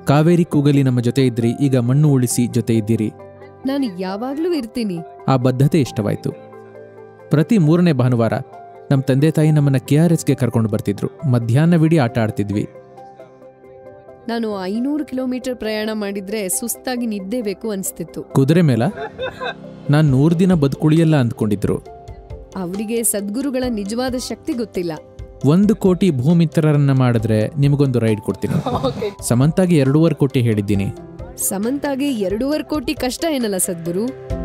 ಕಾವೇರಿ ಕೂಗಲಿ ನಮ್ಮ ಜೊತೆ ಇದ್ರಿ ಈಗ ಮಣ್ಣು ಉಳಿಸಿ ಜೊತೆ ಇದ್ದೀರಿ ನಾನು ಯಾವಾಗ್ಲೂ ಇರ್ತೀನಿ ಆ ಬದ್ಧತೆ ಇಷ್ಟವಾಯಿತು ಪ್ರತಿ ಮೂರನೇ ಭಾನುವಾರ ನಮ್ಮ ತಂದೆ ತಾಯಿ ನಮ್ಮನ್ನ ಕೆ ಆರ್ ಎಸ್ಗೆ ಕರ್ಕೊಂಡು ಬರ್ತಿದ್ರು ಮಧ್ಯಾಹ್ನವಿಡೀ ಆಟ ಆಡ್ತಿದ್ವಿ ನಾನು ಐನೂರು ಕಿಲೋಮೀಟರ್ ಪ್ರಯಾಣ ಮಾಡಿದ್ರೆ ಸುಸ್ತಾಗಿ ನಿದ್ದೆ ಬೇಕು ಅನ್ಸ್ತಿತ್ತು ಕುದುರೆ ಮೇಲ ನಾನು ನೂರು ದಿನ ಬದುಕುಳಿಯಲ್ಲ ಅಂದ್ಕೊಂಡಿದ್ರು ಅವರಿಗೆ ಸದ್ಗುರುಗಳ ನಿಜವಾದ ಶಕ್ತಿ ಗೊತ್ತಿಲ್ಲ ಒಂದು ಕೋಟಿ ಭೂಮಿತ್ರರನ್ನ ಮಾಡಿದ್ರೆ ನಿಮಗೊಂದು ರೈಡ್ ಕೊಡ್ತೀನಿ ಸಮಂತಾಗಿ ಎರಡೂವರೆ ಕೋಟಿ ಹೇಳಿದ್ದೀನಿ ಸಮಂತಾಗೆ ಎರಡೂವರೆ ಕೋಟಿ ಕಷ್ಟ ಏನಲ್ಲ ಸದ್ಗುರು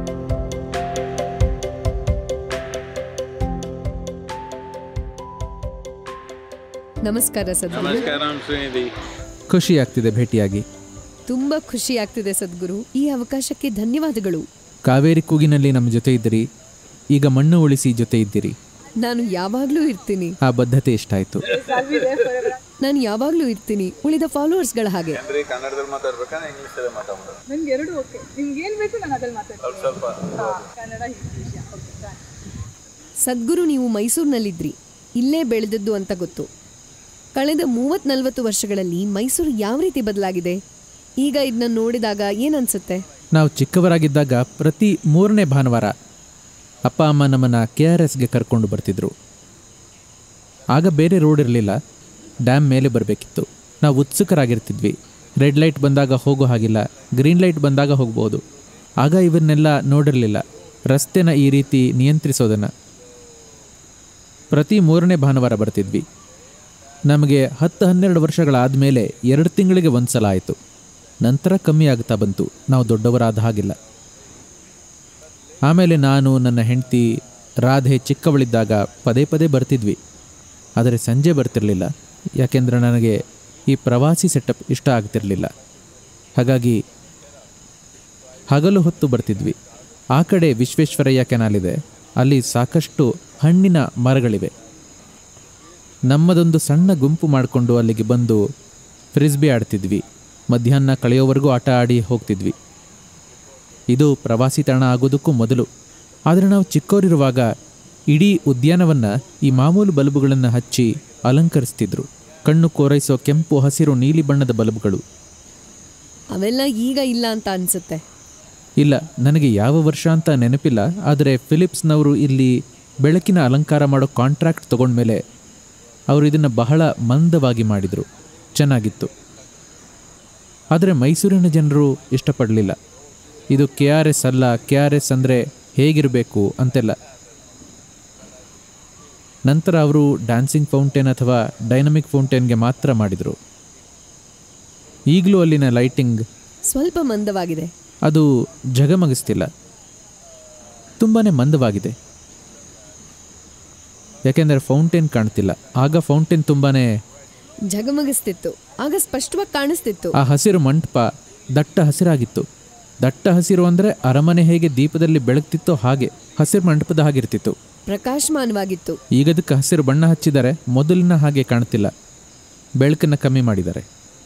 ನಮಸ್ಕಾರ ಸದ್ಗುರು ನಮಸ್ಕಾರಂ ಶ್ರೀನಿಧಿ ಖುಷಿ ಆಗ್ತಿದೆ ಭೇಟಿಯಾಗಿ ತುಂಬಾ ಖುಷಿ ಆಗ್ತಿದೆ ಸದ್ಗುರು ಈ ಅವಕಾಶಕ್ಕೆ ಧನ್ಯವಾದಗಳು ಕಾವೇರಿ ಕೂಗಿನಲ್ಲಿ ನಮ್ಮ ಜೊತೆ ಇದ್ದೀರಿ ಈಗ ಮಣ್ಣು ಉಳಿಸಿ ಜೊತೆ ಇದ್ದೀರಿ ನಾನು ಯಾವಾಗ್ಲೂ ಇರ್ತೀನಿ ಆ ಬದ್ಧತೆ ಇಷ್ಟ ಆಯ್ತು ನಾನು ಯಾವಾಗ್ಲೂ ಇರ್ತೀನಿ ಉಳಿದ ಫಾಲೋವರ್ಸ್ಗಳ ಹಾಗೆ ಅಂದ್ರೆ ಕನ್ನಡದಲ್ಲಿ ಮಾತಾಡ್ಬೇಕಾ ಇಂಗ್ಲಿಷಲ್ಲಿ ಮಾತಾಡ್ಬೋದು ನಂಗೆ ಎರಡು ಓಕೆ ನಿಮ್ಗೆ ಏನು ಬೇಕು ನಾನು ಅದ್ರಲ್ಲಿ ಮಾತಾಡ್ತೀನಿ ಸ್ವಲ್ಪ ಕನ್ನಡ ಇಂಗ್ಲೀಷ್ ಓಕೆ ಸದ್ಗುರು ನೀವು ಮೈಸೂರಿನಲ್ಲಿದ್ರಿ ಇಲ್ಲೇ ಬೆಳೆದದ್ದು ಅಂತ ಗೊತ್ತು ಕಳೆದ ಮೂವತ್ ನಲ್ವತ್ತು ವರ್ಷಗಳಲ್ಲಿ ಮೈಸೂರು ಯಾವ ರೀತಿ ಬದಲಾಗಿದೆ ಈಗ ಇದನ್ನ ನೋಡಿದಾಗ ಏನನ್ಸುತ್ತೆ ನಾವು ಚಿಕ್ಕವರಾಗಿದ್ದಾಗ ಪ್ರತಿ ಮೂರನೇ ಭಾನುವಾರ ಅಪ್ಪ ಅಮ್ಮ ನಮ್ಮನ್ನು ಕೆ ಆರ್ ಎಸ್ಗೆ ಕರ್ಕೊಂಡು ಬರ್ತಿದ್ರು ಆಗ ಬೇರೆ ರೋಡ್ ಇರಲಿಲ್ಲ ಡ್ಯಾಮ್ ಮೇಲೆ ಬರಬೇಕಿತ್ತು ನಾವು ಉತ್ಸುಕರಾಗಿರ್ತಿದ್ವಿ ರೆಡ್ ಲೈಟ್ ಬಂದಾಗ ಹೋಗೋ ಹಾಗಿಲ್ಲ ಗ್ರೀನ್ ಲೈಟ್ ಬಂದಾಗ ಹೋಗ್ಬೋದು ಆಗ ಇವನ್ನೆಲ್ಲ ನೋಡಿರಲಿಲ್ಲ ರಸ್ತೆನ ಈ ರೀತಿ ನಿಯಂತ್ರಿಸೋದನ್ನು ಪ್ರತಿ ಮೂರನೇ ಭಾನುವಾರ ಬರ್ತಿದ್ವಿ ನಮಗೆ ಹತ್ತು ಹನ್ನೆರಡು ವರ್ಷಗಳಾದ ಮೇಲೆ ಎರಡು ತಿಂಗಳಿಗೆ ಒಂದು ಸಲ ಆಯಿತು ನಂತರ ಕಮ್ಮಿ ಆಗ್ತಾ ಬಂತು ನಾವು ದೊಡ್ಡವರಾದ ಹಾಗಿಲ್ಲ ಆಮೇಲೆ ನಾನು ನನ್ನ ಹೆಂಡತಿ ರಾಧೆ ಚಿಕ್ಕವಳಿದ್ದಾಗ ಪದೇ ಪದೇ ಬರ್ತಿದ್ವಿ ಆದರೆ ಸಂಜೆ ಬರ್ತಿರಲಿಲ್ಲ ಯಾಕೆಂದರೆ ನನಗೆ ಈ ಪ್ರವಾಸಿ ಸೆಟಪ್ ಇಷ್ಟ ಆಗ್ತಿರಲಿಲ್ಲ ಹಾಗಾಗಿ ಹಗಲು ಹೊತ್ತು ಬರ್ತಿದ್ವಿ ಆ ಕಡೆ ವಿಶ್ವೇಶ್ವರಯ್ಯ ಕೆನಾಲ್ ಇದೆ ಅಲ್ಲಿ ಸಾಕಷ್ಟು ಹಣ್ಣಿನ ಮರಗಳಿವೆ ನಮ್ಮದೊಂದು ಸಣ್ಣ ಗುಂಪು ಮಾಡಿಕೊಂಡು ಅಲ್ಲಿಗೆ ಬಂದು ಫ್ರಿಸ್ಬಿ ಆಡ್ತಿದ್ವಿ ಮಧ್ಯಾಹ್ನ ಕಳೆಯೋವರೆಗೂ ಆಟ ಆಡಿ ಹೋಗ್ತಿದ್ವಿ ಇದು ಪ್ರವಾಸಿ ತಾಣ ಆಗೋದಕ್ಕೂ ಮೊದಲು ಆದರೆ ನಾವು ಚಿಕ್ಕವರಿರುವಾಗ ಇಡೀ ಉದ್ಯಾನವನ್ನು ಈ ಮಾಮೂಲು ಬಲ್ಬುಗಳನ್ನು ಹಚ್ಚಿ ಅಲಂಕರಿಸ್ತಿದ್ರು ಕಣ್ಣು ಕೋರೈಸೋ ಕೆಂಪು ಹಸಿರು ನೀಲಿ ಬಣ್ಣದ ಬಲ್ಬ್ಗಳು ಅವೆಲ್ಲ ಈಗ ಇಲ್ಲ ಅಂತ ಅನ್ಸುತ್ತೆ ಇಲ್ಲ ನನಗೆ ಯಾವ ವರ್ಷ ಅಂತ ನೆನಪಿಲ್ಲ ಆದರೆ ಫಿಲಿಪ್ಸ್ನವರು ಇಲ್ಲಿ ಬೆಳಕಿನ ಅಲಂಕಾರ ಮಾಡೋ ಕಾಂಟ್ರಾಕ್ಟ್ ತಗೊಂಡ್ಮೇಲೆ ಅವರು ಇದನ್ನು ಬಹಳ ಮಂದವಾಗಿ ಮಾಡಿದರು ಚೆನ್ನಾಗಿತ್ತು ಆದರೆ ಮೈಸೂರಿನ ಜನರು ಇಷ್ಟಪಡಲಿಲ್ಲ ಇದು ಕೆ ಆರ್ ಎಸ್ ಅಲ್ಲ ಕೆ ಆರ್ ಎಸ್ ಅಂದರೆ ಹೇಗಿರಬೇಕು ಅಂತೆಲ್ಲ ನಂತರ ಅವರು ಡ್ಯಾನ್ಸಿಂಗ್ ಫೌಂಟೇನ್ ಅಥವಾ ಡೈನಮಿಕ್ ಫೌಂಟೇನ್ಗೆ ಮಾತ್ರ ಮಾಡಿದರು ಈಗಲೂ ಅಲ್ಲಿನ ಲೈಟಿಂಗ್ ಸ್ವಲ್ಪ ಮಂದವಾಗಿದೆ ಅದು ಜಗಮಗಿಸ್ತಿಲ್ಲ ತುಂಬಾ ಮಂದವಾಗಿದೆ ಯಾಕೆಂದರೆ ಫೌಂಟೇನ್ ಕಾಣ್ತಿಲ್ಲ ಆಗ ಫೌಂಟೇನ್ ತುಂಬಾ ಜಗಮಗಿಸ್ತಿತ್ತು ಆಗ ಸ್ಪಷ್ಟವಾಗಿ ಕಾಣಿಸ್ತಿತ್ತು ಆ ಹಸಿರು ಮಂಟಪ ದಟ್ಟ ಹಸಿರಾಗಿತ್ತು ದಟ್ಟ ಹಸಿರು ಅಂದರೆ ಅರಮನೆ ಹೇಗೆ ದೀಪದಲ್ಲಿ ಬೆಳಗ್ತಿತ್ತೋ ಹಾಗೆ ಹಸಿರು ಮಂಟಪದ ಹಾಗಿರ್ತಿತ್ತು ಪ್ರಕಾಶಮಾನವಾಗಿತ್ತು ಈಗದಕ್ಕೆ ಹಸಿರು ಬಣ್ಣ ಹಚ್ಚಿದರೆ ಮೊದಲಿನ ಹಾಗೆ ಕಾಣ್ತಿಲ್ಲ ಬೆಳಕನ್ನು ಕಮ್ಮಿ ಮಾಡಿದ್ದಾರೆ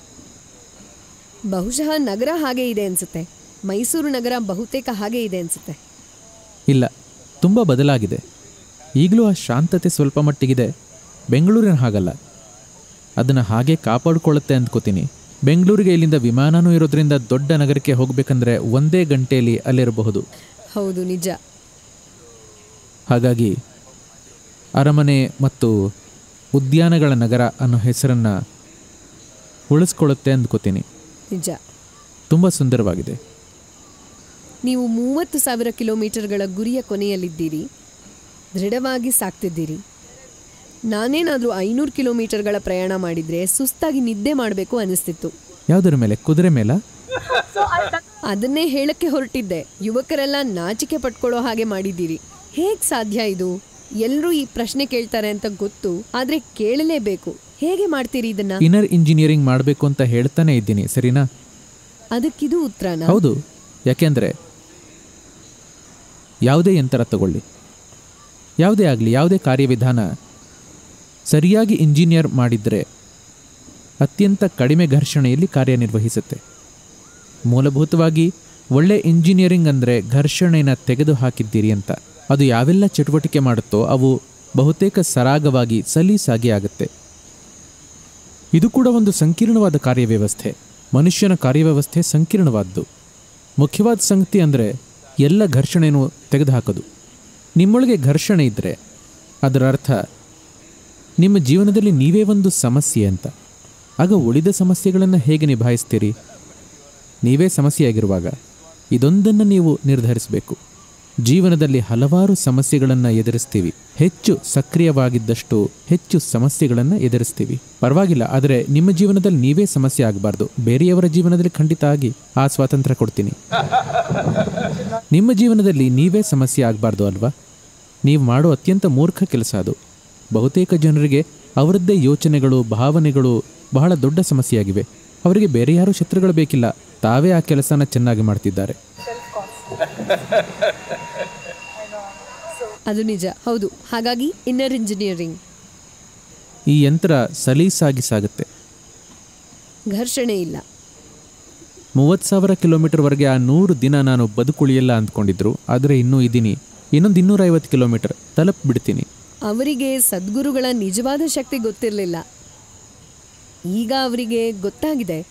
ಬಹುಶಃ ನಗರ ಹಾಗೆ ಇದೆ ಅನ್ಸುತ್ತೆ ಮೈಸೂರು ನಗರ ಬಹುತೇಕ ಹಾಗೆ ಇದೆ ಅನ್ಸುತ್ತೆ ಇಲ್ಲ ತುಂಬ ಬದಲಾಗಿದೆ ಈಗಲೂ ಆ ಶಾಂತತೆ ಸ್ವಲ್ಪ ಮಟ್ಟಿಗಿದೆ ಬೆಂಗಳೂರಿನ ಹಾಗಲ್ಲ ಅದನ್ನು ಹಾಗೆ ಕಾಪಾಡಿಕೊಳ್ಳುತ್ತೆ ಅಂದ್ಕೋತೀನಿ ಬೆಂಗಳೂರಿಗೆ ಇಲ್ಲಿಂದ ವಿಮಾನನೂ ಇರೋದ್ರಿಂದ ದೊಡ್ಡ ನಗರಕ್ಕೆ ಹೋಗಬೇಕಂದ್ರೆ ಒಂದೇ ಗಂಟೆಯಲ್ಲಿ ಅಲ್ಲಿರಬಹುದು ಹೌದು ನಿಜ ಹಾಗಾಗಿ ಅರಮನೆ ಮತ್ತು ಉದ್ಯಾನಗಳ ನಗರ ಅನ್ನೋ ಹೆಸರನ್ನು ಉಳಿಸ್ಕೊಳ್ಳುತ್ತೆ ಅಂದ್ಕೋತೀನಿ ನಿಜ ತುಂಬ ಸುಂದರವಾಗಿದೆ ನೀವು ಮೂವತ್ತು ಸಾವಿರ ಕಿಲೋಮೀಟರ್ಗಳ ಗುರಿಯ ಕೊನೆಯಲ್ಲಿದ್ದೀರಿ ದೃಢವಾಗಿ ಸಾಕ್ತಿದ್ದೀರಿ ನಾನೇನಾದರೂ ಐನೂರು ಕಿಲೋಮೀಟರ್ಗಳ ಪ್ರಯಾಣ ಮಾಡಿದ್ರೆ ಸುಸ್ತಾಗಿ ನಿದ್ದೆ ಮಾಡಬೇಕು ಅನಿಸ್ತಿತ್ತು ಯಾವುದರ ಮೇಲೆ ಕುದುರೆ ಮೇಲ ಅದನ್ನೇ ಹೇಳಕ್ಕೆ ಹೊರಟಿದ್ದೆ ಯುವಕರೆಲ್ಲ ನಾಚಿಕೆ ಪಟ್ಕೊಳ್ಳೋ ಹಾಗೆ ಮಾಡಿದ್ದೀರಿ ಹೇಗ್ ಸಾಧ್ಯ ಇದು ಎಲ್ಲರೂ ಈ ಪ್ರಶ್ನೆ ಕೇಳ್ತಾರೆ ಅಂತ ಗೊತ್ತು ಆದ್ರೆ ಕೇಳಲೇಬೇಕು ಹೇಗೆ ಮಾಡ್ತೀರಿ ಇದನ್ನ ಇನ್ನರ್ ಇಂಜಿನಿಯರಿಂಗ್ ಮಾಡಬೇಕು ಅಂತ ಹೇಳ್ತಾನೆ ಇದ್ದೀನಿ ಸರಿನಾ ಅದಕ್ಕಿದು ಉತ್ತರನ ಹೌದು ಯಾಕೆಂದರೆ ಯಾವುದೇ ಯಂತ್ರ ತಗೊಳ್ಳಿ ಯಾವುದೇ ಆಗಲಿ ಯಾವುದೇ ಕಾರ್ಯವಿಧಾನ ಸರಿಯಾಗಿ ಇಂಜಿನಿಯರ್ ಮಾಡಿದರೆ ಅತ್ಯಂತ ಕಡಿಮೆ ಘರ್ಷಣೆಯಲ್ಲಿ ಕಾರ್ಯನಿರ್ವಹಿಸುತ್ತೆ ಮೂಲಭೂತವಾಗಿ ಒಳ್ಳೆ ಇಂಜಿನಿಯರಿಂಗ್ ಅಂದರೆ ಘರ್ಷಣೆನ ತೆಗೆದು ಹಾಕಿದ್ದೀರಿ ಅಂತ ಅದು ಯಾವೆಲ್ಲ ಚಟುವಟಿಕೆ ಮಾಡುತ್ತೋ ಅವು ಬಹುತೇಕ ಸರಾಗವಾಗಿ ಸಲೀಸಾಗಿ ಆಗುತ್ತೆ ಇದು ಕೂಡ ಒಂದು ಸಂಕೀರ್ಣವಾದ ಕಾರ್ಯವ್ಯವಸ್ಥೆ ಮನುಷ್ಯನ ಕಾರ್ಯವ್ಯವಸ್ಥೆ ಸಂಕೀರ್ಣವಾದ್ದು ಮುಖ್ಯವಾದ ಸಂಗತಿ ಅಂದರೆ ಎಲ್ಲ ಘರ್ಷಣೆಯನ್ನು ತೆಗೆದುಹಾಕೋದು ನಿಮ್ಮೊಳಗೆ ಘರ್ಷಣೆ ಇದ್ದರೆ ಅದರ ಅರ್ಥ ನಿಮ್ಮ ಜೀವನದಲ್ಲಿ ನೀವೇ ಒಂದು ಸಮಸ್ಯೆ ಅಂತ ಆಗ ಉಳಿದ ಸಮಸ್ಯೆಗಳನ್ನು ಹೇಗೆ ನಿಭಾಯಿಸ್ತೀರಿ ನೀವೇ ಸಮಸ್ಯೆಯಾಗಿರುವಾಗ ಇದೊಂದನ್ನು ನೀವು ನಿರ್ಧರಿಸಬೇಕು ಜೀವನದಲ್ಲಿ ಹಲವಾರು ಸಮಸ್ಯೆಗಳನ್ನು ಎದುರಿಸ್ತೀವಿ ಹೆಚ್ಚು ಸಕ್ರಿಯವಾಗಿದ್ದಷ್ಟು ಹೆಚ್ಚು ಸಮಸ್ಯೆಗಳನ್ನು ಎದುರಿಸ್ತೀವಿ ಪರವಾಗಿಲ್ಲ ಆದರೆ ನಿಮ್ಮ ಜೀವನದಲ್ಲಿ ನೀವೇ ಸಮಸ್ಯೆ ಆಗಬಾರ್ದು ಬೇರೆಯವರ ಜೀವನದಲ್ಲಿ ಖಂಡಿತ ಆಗಿ ಆ ಸ್ವಾತಂತ್ರ್ಯ ಕೊಡ್ತೀನಿ ನಿಮ್ಮ ಜೀವನದಲ್ಲಿ ನೀವೇ ಸಮಸ್ಯೆ ಆಗಬಾರ್ದು ಅಲ್ವಾ ನೀವು ಮಾಡೋ ಅತ್ಯಂತ ಮೂರ್ಖ ಕೆಲಸ ಅದು ಬಹುತೇಕ ಜನರಿಗೆ ಅವರದ್ದೇ ಯೋಚನೆಗಳು ಭಾವನೆಗಳು ಬಹಳ ದೊಡ್ಡ ಸಮಸ್ಯೆಯಾಗಿವೆ ಅವರಿಗೆ ಬೇರೆ ಯಾರೂ ಶತ್ರುಗಳು ಬೇಕಿಲ್ಲ ತಾವೇ ಆ ಕೆಲಸನ ಚೆನ್ನಾಗಿ ಮಾಡ್ತಿದ್ದಾರೆ ಅದು ನಿಜ ಹೌದು ಹಾಗಾಗಿ ಇನ್ನರ್ ಇಂಜಿನಿಯರಿಂಗ್ ಈ ಯಂತ್ರ ಸಲೀಸಾಗಿ ಸಾಗುತ್ತೆ ಘರ್ಷಣೆ ಇಲ್ಲ ಮೂವತ್ತು ಸಾವಿರ ಕಿಲೋಮೀಟರ್ವರೆಗೆ ಆ ನೂರು ದಿನ ನಾನು ಬದುಕುಳಿಯಲ್ಲ ಅಂದ್ಕೊಂಡಿದ್ರು ಆದರೆ ಇನ್ನೂ ಇದ್ದೀನಿ ಇನ್ನೊಂದು ಇನ್ನೂರೈವತ್ತು ಕಿಲೋಮೀಟರ್ ತಲುಪ್ ಬಿಡ್ತೀನಿ ಅವರಿಗೆ ಸದ್ಗುರುಗಳ ನಿಜವಾದ ಶಕ್ತಿ ಗೊತ್ತಿರಲಿಲ್ಲ ಈಗ ಅವರಿಗೆ ಗೊತ್ತಾಗಿದೆ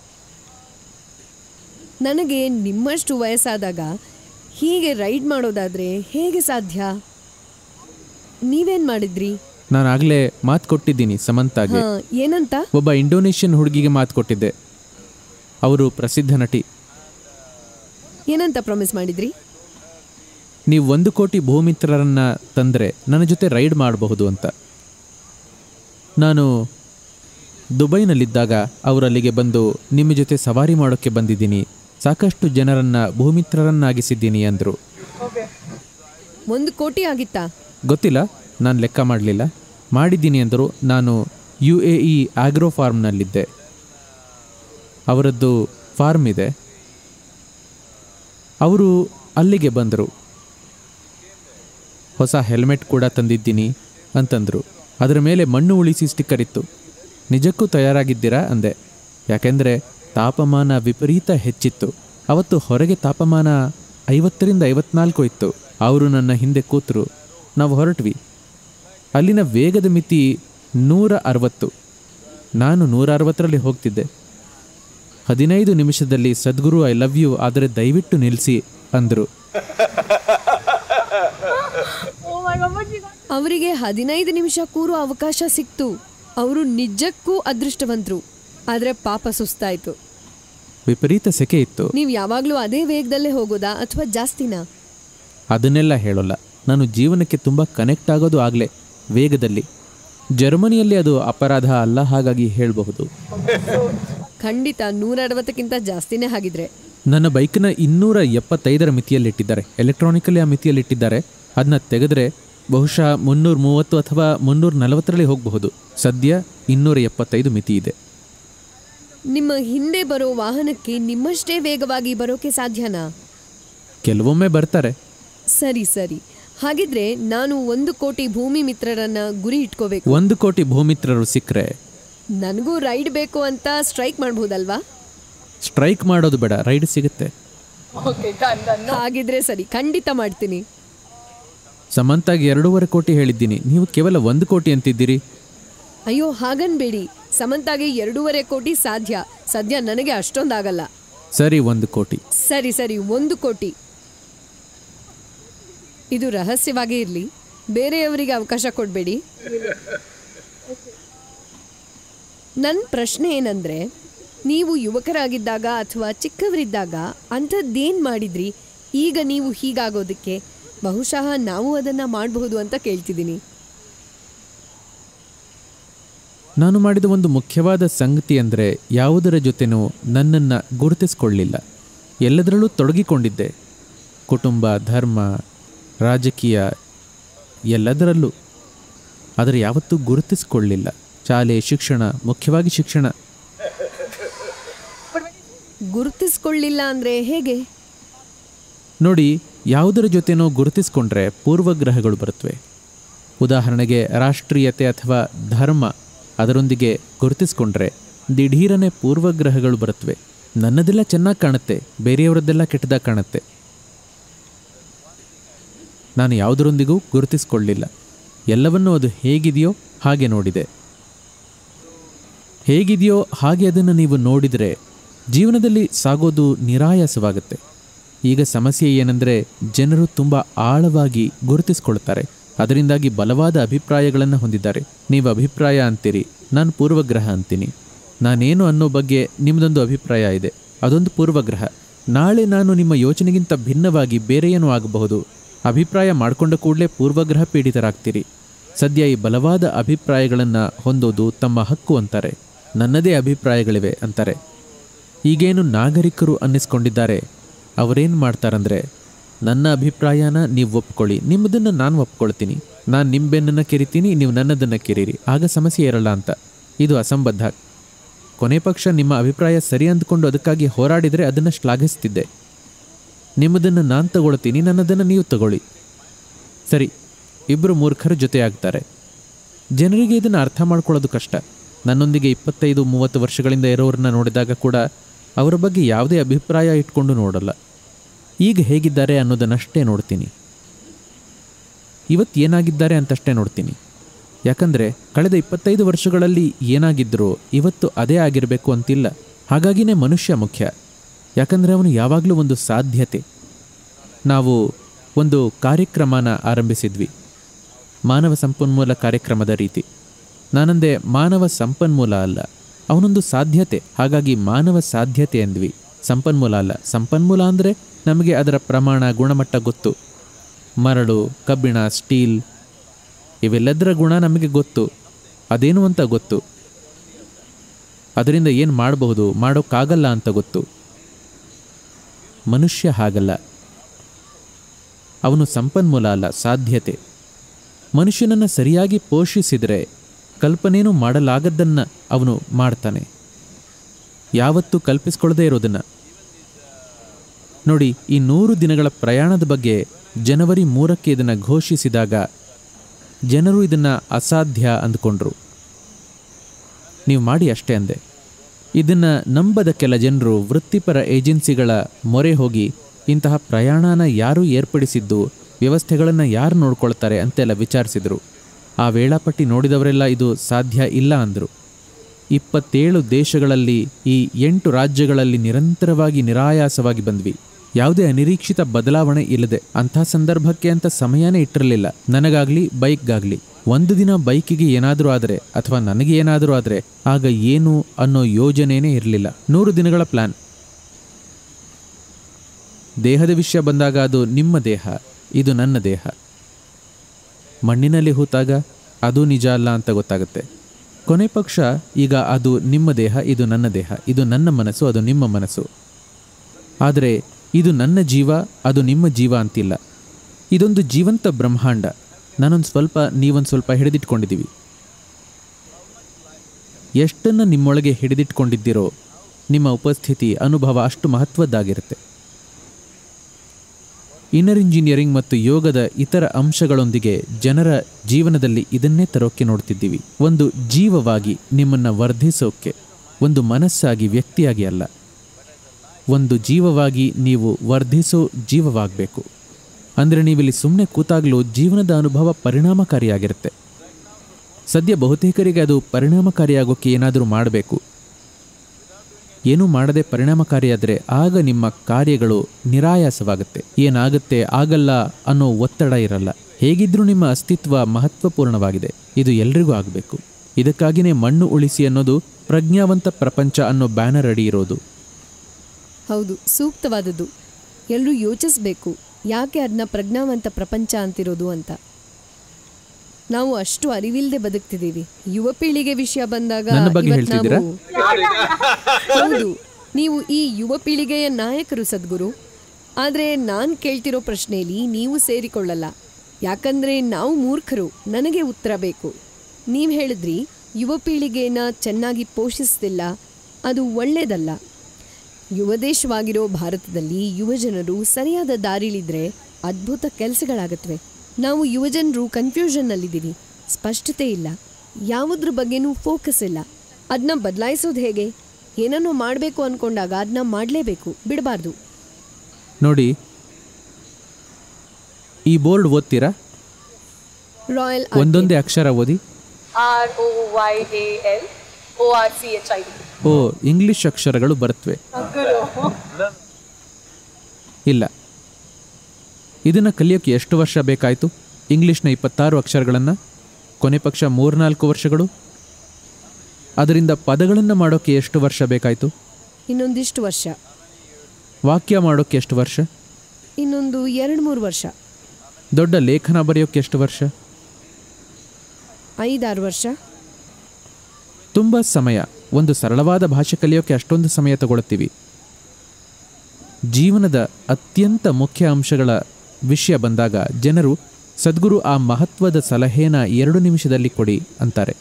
ನನಗೆ ನಿಮ್ಮಷ್ಟು ವಯಸ್ಸಾದಾಗ ಹೀಗೆ ರೈಡ್ ಮಾಡೋದಾದ್ರೆ ಹೇಗೆ ಸಾಧ್ಯ ನೀವೇನ್ ಮಾಡಿದ್ರಿ ನಾನು ಆಗಲೇ ಮಾತು ಕೊಟ್ಟಿದ್ದೀನಿ ಸಮಂತಾಗೆ ಹಾ ಏನಂತ ಒಬ್ಬ ಇಂಡೋನೇಷ್ಯನ್ ಹುಡುಗಿಗೆ ಮಾತು ಕೊಟ್ಟಿದ್ದೆ ಅವರು ಪ್ರಸಿದ್ಧ ನಟಿ ಏನಂತ ಪ್ರಾಮಿಸ್ ಮಾಡಿದ್ರಿ ನೀವು ಒಂದು ಕೋಟಿ ಭೂಮಿತ್ರರನ್ನ ತಂದರೆ ನನ್ನ ಜೊತೆ ರೈಡ್ ಮಾಡಬಹುದು ಅಂತ ನಾನು ದುಬೈನಲ್ಲಿದ್ದಾಗ ಅವರು ಅಲ್ಲಿಗೆ ಬಂದು ನಿಮ್ಮ ಜೊತೆ ಸವಾರಿ ಮಾಡೋಕ್ಕೆ ಬಂದಿದ್ದೀನಿ ಸಾಕಷ್ಟು ಜನರನ್ನ ಭೂಮಿತ್ರರನ್ನಾಗಿಸಿದ್ದೀನಿ ಅಂದರು ಒಂದು ಕೋಟಿ ಆಗಿತ್ತಾ ಗೊತ್ತಿಲ್ಲ ನಾನು ಲೆಕ್ಕ ಮಾಡಲಿಲ್ಲ ಮಾಡಿದ್ದೀನಿ ಅಂದರು ನಾನು ಯು ಎ ಇ ಆಗ್ರೋ ಫಾರ್ಮ್ನಲ್ಲಿದ್ದೆ ಅವರದ್ದು ಫಾರ್ಮ್ ಇದೆ ಅವರು ಅಲ್ಲಿಗೆ ಬಂದರು ಹೊಸ ಹೆಲ್ಮೆಟ್ ಕೂಡ ತಂದಿದ್ದೀನಿ ಅಂತಂದರು ಅದರ ಮೇಲೆ ಮಣ್ಣು ಉಳಿಸಿ ಸ್ಟಿಕ್ಕರ್ ಇತ್ತು ನಿಜಕ್ಕೂ ತಯಾರಾಗಿದ್ದೀರಾ ಅಂದೆ ಯಾಕೆಂದರೆ ತಾಪಮಾನ ವಿಪರೀತ ಹೆಚ್ಚಿತ್ತು ಅವತ್ತು ಹೊರಗೆ ತಾಪಮಾನ ಐವತ್ತರಿಂದ ಐವತ್ನಾಲ್ಕು ಇತ್ತು ಅವರು ನನ್ನ ಹಿಂದೆ ಕೂತರು ನಾವು ಹೊರಟ್ವಿ ಅಲ್ಲಿನ ವೇಗದ ಮಿತಿ ನೂರ ಅರವತ್ತು ನಾನು ನೂರ ಅರವತ್ತರಲ್ಲಿ ಹೋಗ್ತಿದ್ದೆ ಹದಿನೈದು ನಿಮಿಷದಲ್ಲಿ ಸದ್ಗುರು ಐ ಲವ್ ಯು ಆದರೆ ದಯವಿಟ್ಟು ನಿಲ್ಲಿಸಿ ಅಂದರು ಅವರಿಗೆ ಹದಿನೈದು ನಿಮಿಷ ಕೂರೋ ಅವಕಾಶ ಸಿಕ್ತು ಅವರು ನಿಜಕ್ಕೂ ಅದೃಷ್ಟವಂತರು ಆದ್ರೆ ಪಾಪ ಸುಸ್ತಾಯ್ತು ವಿಪರೀತ ಸೆಕೆ ಇತ್ತು ನೀವು ಯಾವಾಗ್ಲೂ ಅದೇ ವೇಗದಲ್ಲೇ ಹೋಗೋದಾ ಅಥವಾ ಜಾಸ್ತಿನಾ ಅದನ್ನೆಲ್ಲ ಹೇಳೋಲ್ಲ ನಾನು ಜೀವನಕ್ಕೆ ತುಂಬ ಕನೆಕ್ಟ್ ಆಗೋದು ಆಗಲೇ ವೇಗದಲ್ಲಿ ಜರ್ಮನಿಯಲ್ಲಿ ಅದು ಅಪರಾಧ ಅಲ್ಲ ಹಾಗಾಗಿ ಹೇಳಬಹುದು ಖಂಡಿತ ನೂರ ಅರವತ್ತಕ್ಕಿಂತ ಜಾಸ್ತಿನೇ ಆಗಿದ್ರೆ ನನ್ನ ಬೈಕ್ನ ಇನ್ನೂರ ಎಪ್ಪತ್ತೈದರ ಮಿತಿಯಲ್ಲಿಟ್ಟಿದ್ದಾರೆ ಎಲೆಕ್ಟ್ರಾನಿಕಲ್ಲಿ ಆ ಮಿತಿಯಲ್ಲಿಟ್ಟಿದ್ದಾರೆ ಅದನ್ನ ತೆಗೆದ್ರೆ ಬಹುಶಃ ಮುನ್ನೂರ ಮೂವತ್ತು ಅಥವಾ ಮುನ್ನೂರ ನಲವತ್ತರಲ್ಲಿ ಹೋಗಬಹುದು ಸದ್ಯ ಇನ್ನೂರ ಎಪ್ಪತ್ತೈದು ಮಿತಿ ಇದೆ ನಿಮ್ಮ ಹಿಂದೆ ಬರೋ ವಾಹನಕ್ಕೆ ನಿಮ್ಮಷ್ಟೇ ವೇಗವಾಗಿ ಬರೋಕೆ ಸಾಧ್ಯನಾ ಕೆಲವೊಮ್ಮೆ ಬರ್ತಾರೆ ಸರಿ ಸರಿ ಹಾಗಿದ್ರೆ ನಾನು ಒಂದು ಕೋಟಿ ಭೂಮಿ ಮಿತ್ರರನ್ನ ಗುರಿ ಇಟ್ಕೋಬೇಕು ಒಂದು ಕೋಟಿ ಭೂಮಿತ್ರರು ಸಿಕ್ಕರೆ ನನಗೂ ರೈಡ್ ಬೇಕು ಅಂತ ಸ್ಟ್ರೈಕ್ ಮಾಡ್ಬೋದಲ್ವಾ ಸ್ಟ್ರೈಕ್ ಮಾಡೋದು ಬೇಡ ರೈಡ್ ಸಿಗುತ್ತೆ ಓಕೆ ಡನ್ ಡನ್ ಹಾಗಿದ್ರೆ ಸರಿ ಖಂಡಿತ ಮಾಡ್ತೀನಿ ಸಮಂತಾಗಿ ಎರಡೂವರೆ ಕೋಟಿ ಹೇಳಿದ್ದೀನಿ ನೀವು ಕೇವಲ ಒಂದು ಕೋಟಿ ಅಂತಿದ್ದೀರಿ ಅಯ್ಯೋ ಹಾಗನ್ಬೇಡಿ ಸಮಂತಾಗೆ ಎರಡೂವರೆ ಕೋಟಿ ಸಾಧ್ಯ ಸದ್ಯ ನನಗೆ ಅಷ್ಟೊಂದಾಗಲ್ಲ ಸರಿ ಒಂದು ಕೋಟಿ ಸರಿ ಸರಿ ಒಂದು ಕೋಟಿ ಇದು ರಹಸ್ಯವಾಗೇ ಇರಲಿ ಬೇರೆಯವರಿಗೆ ಅವಕಾಶ ಕೊಡಬೇಡಿ ನನ್ನ ಪ್ರಶ್ನೆ ಏನಂದ್ರೆ ನೀವು ಯುವಕರಾಗಿದ್ದಾಗ ಅಥವಾ ಚಿಕ್ಕವರಿದ್ದಾಗ ಅಂಥದ್ದೇನು ಮಾಡಿದ್ರಿ ಈಗ ನೀವು ಹೀಗಾಗೋದಕ್ಕೆ ಬಹುಶಃ ನಾವು ಅದನ್ನು ಮಾಡಬಹುದು ಅಂತ ಕೇಳ್ತಿದ್ದೀನಿ ನಾನು ಮಾಡಿದ ಒಂದು ಮುಖ್ಯವಾದ ಸಂಗತಿ ಅಂದರೆ ಯಾವುದರ ಜೊತೆನೂ ನನ್ನನ್ನು ಗುರುತಿಸ್ಕೊಳ್ಳಿಲ್ಲ ಎಲ್ಲದರಲ್ಲೂ ತೊಡಗಿಕೊಂಡಿದ್ದೆ ಕುಟುಂಬ ಧರ್ಮ ರಾಜಕೀಯ ಎಲ್ಲದರಲ್ಲೂ ಆದರೆ ಯಾವತ್ತೂ ಗುರುತಿಸ್ಕೊಳ್ಳಿಲ್ಲ ಶಾಲೆ ಶಿಕ್ಷಣ ಮುಖ್ಯವಾಗಿ ಶಿಕ್ಷಣ ಗುರುತಿಸ್ಕೊಳ್ಳಿಲ್ಲ ಅಂದರೆ ಹೇಗೆ ನೋಡಿ ಯಾವುದರ ಜೊತೆನೋ ಗುರುತಿಸ್ಕೊಂಡ್ರೆ ಪೂರ್ವಗ್ರಹಗಳು ಬರುತ್ತವೆ ಉದಾಹರಣೆಗೆ ರಾಷ್ಟ್ರೀಯತೆ ಅಥವಾ ಧರ್ಮ ಅದರೊಂದಿಗೆ ಗುರುತಿಸ್ಕೊಂಡ್ರೆ ದಿಢೀರನೆ ಪೂರ್ವಗ್ರಹಗಳು ಬರುತ್ತವೆ ನನ್ನದೆಲ್ಲ ಚೆನ್ನಾಗಿ ಕಾಣುತ್ತೆ ಬೇರೆಯವರದ್ದೆಲ್ಲ ಕೆಟ್ಟದಾಗಿ ಕಾಣುತ್ತೆ ನಾನು ಯಾವುದರೊಂದಿಗೂ ಗುರುತಿಸ್ಕೊಳ್ಳಿಲ್ಲ ಎಲ್ಲವನ್ನೂ ಅದು ಹೇಗಿದೆಯೋ ಹಾಗೆ ನೋಡಿದೆ ಹೇಗಿದೆಯೋ ಹಾಗೆ ಅದನ್ನು ನೀವು ನೋಡಿದರೆ ಜೀವನದಲ್ಲಿ ಸಾಗೋದು ನಿರಾಯಾಸವಾಗುತ್ತೆ ಈಗ ಸಮಸ್ಯೆ ಏನಂದರೆ ಜನರು ತುಂಬ ಆಳವಾಗಿ ಗುರುತಿಸ್ಕೊಳ್ತಾರೆ ಅದರಿಂದಾಗಿ ಬಲವಾದ ಅಭಿಪ್ರಾಯಗಳನ್ನು ಹೊಂದಿದ್ದಾರೆ ನೀವು ಅಭಿಪ್ರಾಯ ಅಂತೀರಿ ನಾನು ಪೂರ್ವಗ್ರಹ ಅಂತೀನಿ ನಾನೇನು ಅನ್ನೋ ಬಗ್ಗೆ ನಿಮ್ಮದೊಂದು ಅಭಿಪ್ರಾಯ ಇದೆ ಅದೊಂದು ಪೂರ್ವಗ್ರಹ ನಾಳೆ ನಾನು ನಿಮ್ಮ ಯೋಚನೆಗಿಂತ ಭಿನ್ನವಾಗಿ ಬೇರೆ ಏನೂ ಆಗಬಹುದು ಅಭಿಪ್ರಾಯ ಮಾಡಿಕೊಂಡ ಕೂಡಲೇ ಪೂರ್ವಗ್ರಹ ಪೀಡಿತರಾಗ್ತೀರಿ ಸದ್ಯ ಈ ಬಲವಾದ ಅಭಿಪ್ರಾಯಗಳನ್ನು ಹೊಂದೋದು ತಮ್ಮ ಹಕ್ಕು ಅಂತಾರೆ ನನ್ನದೇ ಅಭಿಪ್ರಾಯಗಳಿವೆ ಅಂತಾರೆ ಈಗೇನು ನಾಗರಿಕರು ಅನ್ನಿಸ್ಕೊಂಡಿದ್ದಾರೆ ಅವರೇನು ಮಾಡ್ತಾರಂದ್ರೆ ನನ್ನ ಅಭಿಪ್ರಾಯನ ನೀವು ಒಪ್ಕೊಳ್ಳಿ ನಿಮ್ಮದನ್ನು ನಾನು ಒಪ್ಕೊಳ್ತೀನಿ ನಾನು ನಿಮ್ಮ ಬೆನ್ನನ್ನು ಕೆರಿತೀನಿ ನೀವು ನನ್ನದನ್ನು ಕೆರೀರಿ ಆಗ ಸಮಸ್ಯೆ ಇರಲ್ಲ ಅಂತ ಇದು ಅಸಂಬದ್ಧ ಕೊನೆ ಪಕ್ಷ ನಿಮ್ಮ ಅಭಿಪ್ರಾಯ ಸರಿ ಅಂದ್ಕೊಂಡು ಅದಕ್ಕಾಗಿ ಹೋರಾಡಿದರೆ ಅದನ್ನು ಶ್ಲಾಘಿಸ್ತಿದ್ದೆ ನಿಮ್ಮದನ್ನು ನಾನು ತಗೊಳ್ತೀನಿ ನನ್ನದನ್ನು ನೀವು ತಗೊಳ್ಳಿ ಸರಿ ಇಬ್ಬರು ಮೂರ್ಖರು ಜೊತೆಯಾಗ್ತಾರೆ ಜನರಿಗೆ ಇದನ್ನು ಅರ್ಥ ಮಾಡ್ಕೊಳ್ಳೋದು ಕಷ್ಟ ನನ್ನೊಂದಿಗೆ ಇಪ್ಪತ್ತೈದು ಮೂವತ್ತು ವರ್ಷಗಳಿಂದ ಇರೋರನ್ನ ನೋಡಿದಾಗ ಕೂಡ ಅವರ ಬಗ್ಗೆ ಯಾವುದೇ ಅಭಿಪ್ರಾಯ ಇಟ್ಕೊಂಡು ನೋಡಲ್ಲ ಈಗ ಹೇಗಿದ್ದಾರೆ ಅನ್ನೋದನ್ನಷ್ಟೇ ನೋಡ್ತೀನಿ ಇವತ್ತು ಏನಾಗಿದ್ದಾರೆ ಅಂತಷ್ಟೇ ನೋಡ್ತೀನಿ ಯಾಕಂದರೆ ಕಳೆದ ಇಪ್ಪತ್ತೈದು ವರ್ಷಗಳಲ್ಲಿ ಏನಾಗಿದ್ದರೂ ಇವತ್ತು ಅದೇ ಆಗಿರಬೇಕು ಅಂತಿಲ್ಲ ಹಾಗಾಗಿನೇ ಮನುಷ್ಯ ಮುಖ್ಯ ಯಾಕಂದರೆ ಅವನು ಯಾವಾಗಲೂ ಒಂದು ಸಾಧ್ಯತೆ ನಾವು ಒಂದು ಕಾರ್ಯಕ್ರಮನ ಆರಂಭಿಸಿದ್ವಿ ಮಾನವ ಸಂಪನ್ಮೂಲ ಕಾರ್ಯಕ್ರಮದ ರೀತಿ ನಾನಂದೆ ಮಾನವ ಸಂಪನ್ಮೂಲ ಅಲ್ಲ ಅವನೊಂದು ಸಾಧ್ಯತೆ ಹಾಗಾಗಿ ಮಾನವ ಸಾಧ್ಯತೆ ಅಂದ್ವಿ ಸಂಪನ್ಮೂಲ ಅಲ್ಲ ಸಂಪನ್ಮೂಲ ಅಂದರೆ ನಮಗೆ ಅದರ ಪ್ರಮಾಣ ಗುಣಮಟ್ಟ ಗೊತ್ತು ಮರಳು ಕಬ್ಬಿಣ ಸ್ಟೀಲ್ ಇವೆಲ್ಲದರ ಗುಣ ನಮಗೆ ಗೊತ್ತು ಅದೇನು ಅಂತ ಗೊತ್ತು ಅದರಿಂದ ಏನು ಮಾಡಬಹುದು ಮಾಡೋಕ್ಕಾಗಲ್ಲ ಅಂತ ಗೊತ್ತು ಮನುಷ್ಯ ಹಾಗಲ್ಲ ಅವನು ಸಂಪನ್ಮೂಲ ಅಲ್ಲ ಸಾಧ್ಯತೆ ಮನುಷ್ಯನನ್ನು ಸರಿಯಾಗಿ ಪೋಷಿಸಿದರೆ ಕಲ್ಪನೆಯೂ ಮಾಡಲಾಗದ್ದನ್ನು ಅವನು ಮಾಡ್ತಾನೆ ಯಾವತ್ತೂ ಕಲ್ಪಿಸ್ಕೊಳ್ಳದೇ ಇರೋದನ್ನು ನೋಡಿ ಈ ನೂರು ದಿನಗಳ ಪ್ರಯಾಣದ ಬಗ್ಗೆ ಜನವರಿ ಮೂರಕ್ಕೆ ಇದನ್ನು ಘೋಷಿಸಿದಾಗ ಜನರು ಇದನ್ನು ಅಸಾಧ್ಯ ಅಂದ್ಕೊಂಡ್ರು ನೀವು ಮಾಡಿ ಅಷ್ಟೇ ಅಂದೆ ಇದನ್ನು ನಂಬದ ಕೆಲ ಜನರು ವೃತ್ತಿಪರ ಏಜೆನ್ಸಿಗಳ ಮೊರೆ ಹೋಗಿ ಇಂತಹ ಪ್ರಯಾಣನ ಯಾರು ಏರ್ಪಡಿಸಿದ್ದು ವ್ಯವಸ್ಥೆಗಳನ್ನು ಯಾರು ನೋಡ್ಕೊಳ್ತಾರೆ ಅಂತೆಲ್ಲ ವಿಚಾರಿಸಿದರು ಆ ವೇಳಾಪಟ್ಟಿ ನೋಡಿದವರೆಲ್ಲ ಇದು ಸಾಧ್ಯ ಇಲ್ಲ ಅಂದರು ಇಪ್ಪತ್ತೇಳು ದೇಶಗಳಲ್ಲಿ ಈ ಎಂಟು ರಾಜ್ಯಗಳಲ್ಲಿ ನಿರಂತರವಾಗಿ ನಿರಾಯಾಸವಾಗಿ ಬಂದ್ವಿ ಯಾವುದೇ ಅನಿರೀಕ್ಷಿತ ಬದಲಾವಣೆ ಇಲ್ಲದೆ ಅಂಥ ಸಂದರ್ಭಕ್ಕೆ ಅಂತ ಸಮಯನೇ ಇಟ್ಟಿರಲಿಲ್ಲ ನನಗಾಗ್ಲಿ ಬೈಕ್ಗಾಗ್ಲಿ ಒಂದು ದಿನ ಬೈಕಿಗೆ ಏನಾದರೂ ಆದರೆ ಅಥವಾ ನನಗೆ ಏನಾದರೂ ಆದರೆ ಆಗ ಏನು ಅನ್ನೋ ಯೋಜನೆನೇ ಇರಲಿಲ್ಲ ನೂರು ದಿನಗಳ ಪ್ಲಾನ್ ದೇಹದ ವಿಷಯ ಬಂದಾಗ ಅದು ನಿಮ್ಮ ದೇಹ ಇದು ನನ್ನ ದೇಹ ಮಣ್ಣಿನಲ್ಲಿ ಹೂತಾಗ ಅದು ನಿಜ ಅಲ್ಲ ಅಂತ ಗೊತ್ತಾಗುತ್ತೆ ಕೊನೆ ಪಕ್ಷ ಈಗ ಅದು ನಿಮ್ಮ ದೇಹ ಇದು ನನ್ನ ದೇಹ ಇದು ನನ್ನ ಮನಸ್ಸು ಅದು ನಿಮ್ಮ ಮನಸ್ಸು ಆದರೆ ಇದು ನನ್ನ ಜೀವ ಅದು ನಿಮ್ಮ ಜೀವ ಅಂತಿಲ್ಲ ಇದೊಂದು ಜೀವಂತ ಬ್ರಹ್ಮಾಂಡ ನಾನೊಂದು ಸ್ವಲ್ಪ ನೀವೊಂದು ಸ್ವಲ್ಪ ಹಿಡಿದಿಟ್ಕೊಂಡಿದ್ದೀವಿ ಎಷ್ಟನ್ನು ನಿಮ್ಮೊಳಗೆ ಹಿಡಿದಿಟ್ಕೊಂಡಿದ್ದೀರೋ ನಿಮ್ಮ ಉಪಸ್ಥಿತಿ ಅನುಭವ ಅಷ್ಟು ಮಹತ್ವದ್ದಾಗಿರುತ್ತೆ ಇನ್ನರ್ ಇಂಜಿನಿಯರಿಂಗ್ ಮತ್ತು ಯೋಗದ ಇತರ ಅಂಶಗಳೊಂದಿಗೆ ಜನರ ಜೀವನದಲ್ಲಿ ಇದನ್ನೇ ತರೋಕ್ಕೆ ನೋಡ್ತಿದ್ದೀವಿ ಒಂದು ಜೀವವಾಗಿ ನಿಮ್ಮನ್ನು ವರ್ಧಿಸೋಕ್ಕೆ ಒಂದು ಮನಸ್ಸಾಗಿ ವ್ಯಕ್ತಿಯಾಗಿ ಅಲ್ಲ ಒಂದು ಜೀವವಾಗಿ ನೀವು ವರ್ಧಿಸೋ ಜೀವವಾಗಬೇಕು ಅಂದರೆ ನೀವಿಲ್ಲಿ ಸುಮ್ಮನೆ ಕೂತಾಗಲೂ ಜೀವನದ ಅನುಭವ ಪರಿಣಾಮಕಾರಿಯಾಗಿರುತ್ತೆ ಸದ್ಯ ಬಹುತೇಕರಿಗೆ ಅದು ಪರಿಣಾಮಕಾರಿಯಾಗೋಕ್ಕೆ ಏನಾದರೂ ಮಾಡಬೇಕು ಏನೂ ಮಾಡದೆ ಪರಿಣಾಮಕಾರಿಯಾದರೆ ಆಗ ನಿಮ್ಮ ಕಾರ್ಯಗಳು ನಿರಾಯಾಸವಾಗುತ್ತೆ ಏನಾಗುತ್ತೆ ಆಗಲ್ಲ ಅನ್ನೋ ಒತ್ತಡ ಇರಲ್ಲ ಹೇಗಿದ್ರೂ ನಿಮ್ಮ ಅಸ್ತಿತ್ವ ಮಹತ್ವಪೂರ್ಣವಾಗಿದೆ ಇದು ಎಲ್ರಿಗೂ ಆಗಬೇಕು ಇದಕ್ಕಾಗಿಯೇ ಮಣ್ಣು ಉಳಿಸಿ ಅನ್ನೋದು ಪ್ರಜ್ಞಾವಂತ ಪ್ರಪಂಚ ಅನ್ನೋ ಬ್ಯಾನರ್ ಅಡಿ ಇರೋದು ಹೌದು ಸೂಕ್ತವಾದದ್ದು ಎಲ್ಲರೂ ಯೋಚಿಸ್ಬೇಕು ಯಾಕೆ ಅದನ್ನ ಪ್ರಜ್ಞಾವಂತ ಪ್ರಪಂಚ ಅಂತಿರೋದು ಅಂತ ನಾವು ಅಷ್ಟು ಅರಿವಿಲ್ಲದೆ ಬದುಕ್ತಿದ್ದೀವಿ ಯುವ ಪೀಳಿಗೆ ವಿಷಯ ಬಂದಾಗ ನನ್ನ ಬಗ್ಗೆ ಇವತ್ತು ಹೇಳ್ತಿದ್ದೀರಾ? ನಾವು- ಹೌದು ನೀವು ಈ ಯುವ ಪೀಳಿಗೆಯ ನಾಯಕರು ಸದ್ಗುರು ಆದರೆ ನಾನು ಕೇಳ್ತಿರೋ ಪ್ರಶ್ನೆಯಲ್ಲಿ ನೀವು ಸೇರಿಕೊಳ್ಳಲ್ಲ ಯಾಕಂದ್ರೆ ನಾವು ಮೂರ್ಖರು ನನಗೆ ಉತ್ತರ ಬೇಕು ನೀವು ಹೇಳಿದ್ರಿ ಯುವ ಪೀಳಿಗೆನ ಚೆನ್ನಾಗಿ ಪೋಷಿಸ್ತಿಲ್ಲ ಅದು ಒಳ್ಳೇದಲ್ಲ ಯುವ ದೇಶವಾಗಿರೋ ಭಾರತದಲ್ಲಿ ಯುವಜನರು ಸರಿಯಾದ ದಾರಿಲಿದ್ರೆ ಅದ್ಭುತ ಕೆಲಸಗಳಾಗತ್ವೆ ನಾವು ಯುವಜನರು ಕನ್ಫ್ಯೂಷನ್ನಲ್ಲಿದ್ದೀವಿ ಸ್ಪಷ್ಟತೆ ಇಲ್ಲ ಯಾವುದ್ರ ಬಗ್ಗೆನೂ ಫೋಕಸ್ ಇಲ್ಲ ಅದನ್ನ ಬದಲಾಯಿಸೋದು ಹೇಗೆ ಏನನ್ನೋ ಮಾಡಬೇಕು ಅನ್ಕೊಂಡಾಗ ಅದನ್ನ ಮಾಡಲೇಬೇಕು ಬಿಡಬಾರ್ದು ನೋಡಿ ಈ ಬೋರ್ಡ್ ಓದ್ತೀರಾ ರಾಯಲ್ ಒಂದೊಂದೇ ಅಕ್ಷರ ಓದಿ R O Y A L O R C H I D. ಓ ಇಂಗ್ಲಿಷ್ ಅಕ್ಷರಗಳು ಬರುತ್ತವೆ ಇಲ್ಲ ಇದನ್ನು ಕಲಿಯೋಕ್ಕೆ ಎಷ್ಟು ವರ್ಷ ಬೇಕಾಯಿತು ಇಂಗ್ಲಿಷ್ನ ಇಪ್ಪತ್ತಾರು ಅಕ್ಷರಗಳನ್ನು ಕೊನೆ ಪಕ್ಷ ಮೂರ್ನಾಲ್ಕು ವರ್ಷಗಳು ಅದರಿಂದ ಪದಗಳನ್ನು ಮಾಡೋಕ್ಕೆ ಎಷ್ಟು ವರ್ಷ ಬೇಕಾಯಿತು ಇನ್ನೊಂದಿಷ್ಟು ವರ್ಷ ವಾಕ್ಯ ಮಾಡೋಕ್ಕೆ ಎಷ್ಟು ವರ್ಷ ಇನ್ನೊಂದು ಎರಡು ಮೂರು ವರ್ಷ ದೊಡ್ಡ ಲೇಖನ ಬರೆಯೋಕ್ಕೆ ಎಷ್ಟು ವರ್ಷ ಐದಾರು ವರ್ಷ ತುಂಬ ಸಮಯ ಒಂದು ಸರಳವಾದ ಭಾಷೆ ಕಲಿಯೋಕ್ಕೆ ಅಷ್ಟೊಂದು ಸಮಯ ತಗೊಳ್ತೀವಿ ಜೀವನದ ಅತ್ಯಂತ ಮುಖ್ಯ ಅಂಶಗಳ ವಿಷಯ ಬಂದಾಗ ಜನರು ಸದ್ಗುರು ಆ ಮಹತ್ವದ ಸಲಹೆನ ಎರಡು ನಿಮಿಷದಲ್ಲಿ ಕೊಡಿ ಅಂತಾರೆ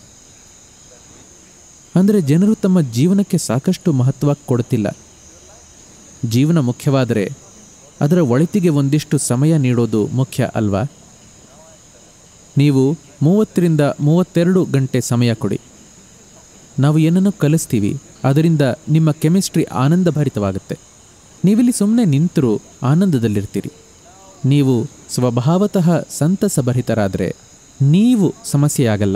ಅಂದರೆ ಜನರು ತಮ್ಮ ಜೀವನಕ್ಕೆ ಸಾಕಷ್ಟು ಮಹತ್ವ ಕೊಡುತ್ತಿಲ್ಲ ಜೀವನ ಮುಖ್ಯವಾದರೆ ಅದರ ಒಳಿತಿಗೆ ಒಂದಿಷ್ಟು ಸಮಯ ನೀಡೋದು ಮುಖ್ಯ ಅಲ್ವಾ ನೀವು ಮೂವತ್ತರಿಂದ ಮೂವತ್ತೆರಡು ಗಂಟೆ ಸಮಯ ಕೊಡಿ ನಾವು ಏನನ್ನು ಕಲಿಸ್ತೀವಿ ಅದರಿಂದ ನಿಮ್ಮ ಕೆಮಿಸ್ಟ್ರಿ ಆನಂದಭರಿತವಾಗುತ್ತೆ ನೀವಿಲ್ಲಿ ಸುಮ್ಮನೆ ನಿಂತರೂ ಆನಂದದಲ್ಲಿರ್ತೀರಿ ನೀವು ಸ್ವಭಾವತಃ ಸಂತಸಭರಿತರಾದರೆ ನೀವು ಸಮಸ್ಯೆಯಾಗಲ್ಲ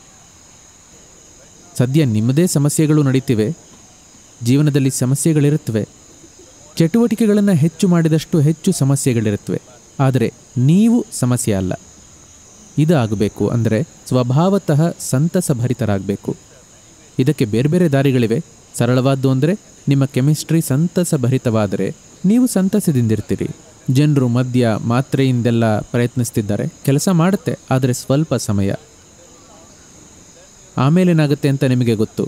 ಸದ್ಯ ನಿಮ್ಮದೇ ಸಮಸ್ಯೆಗಳು ನಡೀತಿವೆ ಜೀವನದಲ್ಲಿ ಸಮಸ್ಯೆಗಳಿರುತ್ತವೆ ಚಟುವಟಿಕೆಗಳನ್ನು ಹೆಚ್ಚು ಮಾಡಿದಷ್ಟು ಹೆಚ್ಚು ಸಮಸ್ಯೆಗಳಿರುತ್ತವೆ ಆದರೆ ನೀವು ಸಮಸ್ಯೆ ಅಲ್ಲ ಇದು ಆಗಬೇಕು ಅಂದರೆ ಸ್ವಭಾವತಃ ಸಂತಸಭರಿತರಾಗಬೇಕು ಇದಕ್ಕೆ ಬೇರೆ ಬೇರೆ ದಾರಿಗಳಿವೆ ಸರಳವಾದ್ದು ಅಂದರೆ ನಿಮ್ಮ ಕೆಮಿಸ್ಟ್ರಿ ಸಂತಸಭರಿತವಾದರೆ ನೀವು ಸಂತಸದಿಂದಿರ್ತೀರಿ ಜನರು ಮದ್ಯ ಮಾತ್ರೆಯಿಂದೆಲ್ಲ ಪ್ರಯತ್ನಿಸ್ತಿದ್ದಾರೆ ಕೆಲಸ ಮಾಡುತ್ತೆ ಆದರೆ ಸ್ವಲ್ಪ ಸಮಯ ಆಮೇಲೇನಾಗುತ್ತೆ ಅಂತ ನಿಮಗೆ ಗೊತ್ತು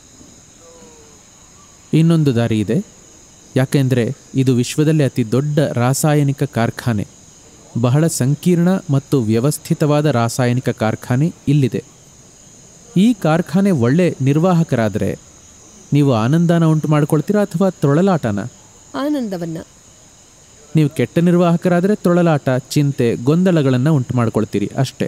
ಇನ್ನೊಂದು ದಾರಿ ಇದೆ ಯಾಕೆಂದರೆ ಇದು ವಿಶ್ವದಲ್ಲೇ ಅತಿ ದೊಡ್ಡ ರಾಸಾಯನಿಕ ಕಾರ್ಖಾನೆ ಬಹಳ ಸಂಕೀರ್ಣ ಮತ್ತು ವ್ಯವಸ್ಥಿತವಾದ ರಾಸಾಯನಿಕ ಕಾರ್ಖಾನೆ ಇಲ್ಲಿದೆ ಈ ಕಾರ್ಖಾನೆ ಒಳ್ಳೆ ನಿರ್ವಾಹಕರಾದರೆ ನೀವು ಆನಂದನ ಉಂಟು ಮಾಡ್ಕೊಳ್ತೀರಾ ಅಥವಾ ತೊಳಲಾಟನ ಆನಂದವನ್ನ ನೀವು ಕೆಟ್ಟ ನಿರ್ವಾಹಕರಾದರೆ ತೊಳಲಾಟ ಚಿಂತೆ ಗೊಂದಲಗಳನ್ನು ಉಂಟು ಮಾಡ್ಕೊಳ್ತೀರಿ ಅಷ್ಟೇ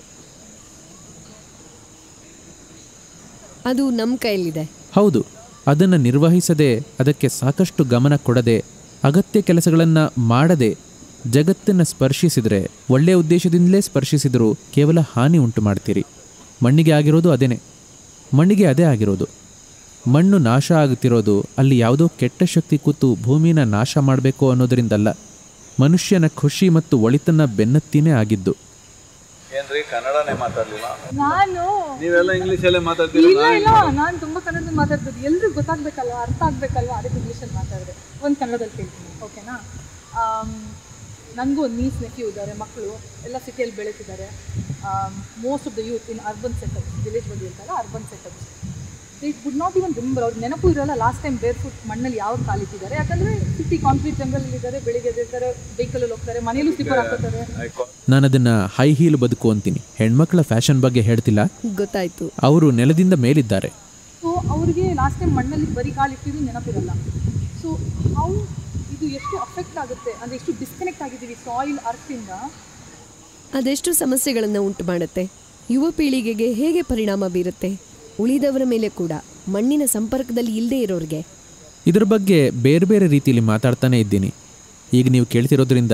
ಅದು ನಮ್ಮ ಕೈಯಲ್ಲಿದೆ ಹೌದು ಅದನ್ನು ನಿರ್ವಹಿಸದೆ ಅದಕ್ಕೆ ಸಾಕಷ್ಟು ಗಮನ ಕೊಡದೆ ಅಗತ್ಯ ಕೆಲಸಗಳನ್ನು ಮಾಡದೆ ಜಗತ್ತನ್ನು ಸ್ಪರ್ಶಿಸಿದರೆ ಒಳ್ಳೆಯ ಉದ್ದೇಶದಿಂದಲೇ ಸ್ಪರ್ಶಿಸಿದರೂ ಕೇವಲ ಹಾನಿ ಉಂಟು ಮಾಡ್ತೀರಿ ಮಣ್ಣಿಗೆ ಆಗಿರೋದು ಅದೇನೆ ಮಣ್ಣಿಗೆ ಅದೇ ಆಗಿರೋದು ಮಣ್ಣು ನಾಶ ಆಗುತ್ತಿರೋದು ಅಲ್ಲಿ ಯಾವುದೋ ಕೆಟ್ಟ ಶಕ್ತಿ ಕೂತು ಭೂಮಿನ ನಾಶ ಮಾಡಬೇಕು ಅನ್ನೋದರಿಂದಲ್ಲ ಮನುಷ್ಯನ ಖುಷಿ ಮತ್ತು ಒಳಿತನ್ನ ಬೆನ್ನತ್ತಿನೇ ಆಗಿದ್ದು ಏನ್ರಿ ಕನ್ನಡನೇ ಮಾತಾಡ್ಲಿಲ್ಲ ನಾನು ನೀವೆಲ್ಲ ಇಂಗ್ಲೀಷಲ್ಲೇ ಮಾತಾಡ್ತೀರಾ ಇಲ್ಲ ಇಲ್ಲ ನಾನು ತುಂಬಾ ಕನ್ನಡದಲ್ಲಿ ಮಾತಾಡ್ತಿದ್ದೆ ಎಲ್ರಿಗೂ ಗೊತ್ತಾಗ್ಬೇಕಲ್ವಾ ಅರ್ಥ ಆಗ್ಬೇಕಲ್ವಾ ಅದಕ್ಕೆ ಇಂಗ್ಲೀಷಲ್ಲಿ ಮಾತಾಡಿದೆ ಒಂದು ಕನ್ನಡದಲ್ಲಿ ಕೇಳ್ತೀನಿ ಓಕೆನಾ ನನಗೂ ಒಂದು ನೀಸ್ ನೆಫ್ಯೂ ಇದ್ದಾರೆ ಮಕ್ಕಳು ಎಲ್ಲ ಸಿಟಿಯಲ್ಲಿ ಬೆಳೀತಿದ್ದಾರೆ most of the youth in urban setups village ಬಗ್ಗೆ ಇರ್ತಲ್ಲ urban setups they would not even remember ಅವ್ರ ನೆನಪು ಇರೋಲ್ಲ ಲಾಸ್ಟ್ ಟೈಮ್ ಬೇರ್ ಫುಟ್ ಮಣ್ಣಲ್ಲಿ ಯಾವ ಕಾಲಿಟ್ಟಿದ್ದಾರೆ ಯಾಕಂದರೆ ಸಿಟಿ ಕಾಂಕ್ರೀಟ್ ಜಂಗಲಲ್ಲಿ ಇದ್ದಾರೆ ಬೆಳಿಗ್ಗೆ ಎದ್ದಿರ್ತಾರೆ ವೆಹಿಕಲಲ್ಲಿ ಹೋಗ್ತಾರೆ ಮನೇಲೂ ಸ್ಲಿಪ್ಪರ್ ಹಾಕೋತಾರೆ ನಾನು ಅದನ್ನು ಹೈ ಹೀಲ್ ಬದುಕು ಅಂತೀನಿ ಹೆಣ್ಮಕ್ಳ ಫ್ಯಾಷನ್ ಬಗ್ಗೆ ಹೇಳ್ತಿಲ್ಲ ಗೊತ್ತಾಯ್ತು ಅವರು ನೆಲದಿಂದ ಮೇಲಿದ್ದಾರೆ ಸೊ ಅವ್ರಿಗೆ ಲಾಸ್ಟ್ ಟೈಮ್ ಮಣ್ಣಲ್ಲಿ ಬರೀ ಕಾಲಿಟ್ಟಿದ್ದು ನೆನಪಿರಲ್ಲ ಸೊ ಹೌ ಇದು ಎಷ್ಟು ಅಫೆಕ್ಟ್ ಆಗುತ್ತೆ ಅಂದರೆ ಎಷ್ಟು ಡಿಸ್ಕನೆಕ್ಟ್ ಆಗಿದ್ದೀವಿ ಸಾಯಿಲ್ ಅರ್ತಿಂದ ಅದೆಷ್ಟು ಸಮಸ್ಯೆಗಳನ್ನು ಉಂಟು ಮಾಡುತ್ತೆ ಯುವ ಪೀಳಿಗೆಗೆ ಹೇಗೆ ಪರಿಣಾಮ ಬೀರುತ್ತೆ ಉಳಿದವರ ಮೇಲೆ ಕೂಡ ಮಣ್ಣಿನ ಸಂಪರ್ಕದಲ್ಲಿ ಇಲ್ಲದೆ ಇರೋರಿಗೆ ಇದರ ಬಗ್ಗೆ ಬೇರೆ ಬೇರೆ ರೀತಿಯಲ್ಲಿ ಮಾತಾಡ್ತಾನೆ ಇದ್ದೀನಿ ಈಗ ನೀವು ಕೇಳ್ತಿರೋದ್ರಿಂದ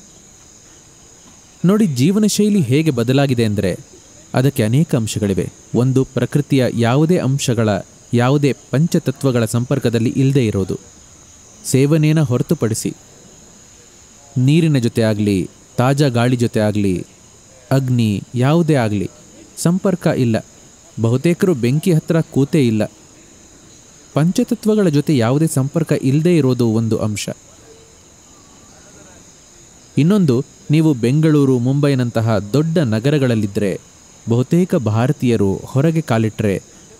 ನೋಡಿ ಜೀವನ ಶೈಲಿ ಹೇಗೆ ಬದಲಾಗಿದೆ ಅಂದರೆ ಅದಕ್ಕೆ ಅನೇಕ ಅಂಶಗಳಿವೆ ಒಂದು ಪ್ರಕೃತಿಯ ಯಾವುದೇ ಅಂಶಗಳ ಯಾವುದೇ ಪಂಚತತ್ವಗಳ ಸಂಪರ್ಕದಲ್ಲಿ ಇಲ್ಲದೆ ಇರೋದು ಸೇವನೆಯನ್ನು ಹೊರತುಪಡಿಸಿ ನೀರಿನ ಜೊತೆ ಆಗಲಿ ತಾಜಾ ಗಾಳಿ ಜೊತೆ ಆಗಲಿ ಅಗ್ನಿ ಯಾವುದೇ ಆಗಲಿ ಸಂಪರ್ಕ ಇಲ್ಲ ಬಹುತೇಕರು ಬೆಂಕಿ ಹತ್ತಿರ ಕೂತೇ ಇಲ್ಲ ಪಂಚತತ್ವಗಳ ಜೊತೆ ಯಾವುದೇ ಸಂಪರ್ಕ ಇಲ್ಲದೇ ಇರೋದು ಒಂದು ಅಂಶ ಇನ್ನೊಂದು ನೀವು ಬೆಂಗಳೂರು ಮುಂಬೈನಂತಹ ದೊಡ್ಡ ನಗರಗಳಲ್ಲಿದ್ದರೆ ಬಹುತೇಕ ಭಾರತೀಯರು ಹೊರಗೆ ಕಾಲಿಟ್ಟರೆ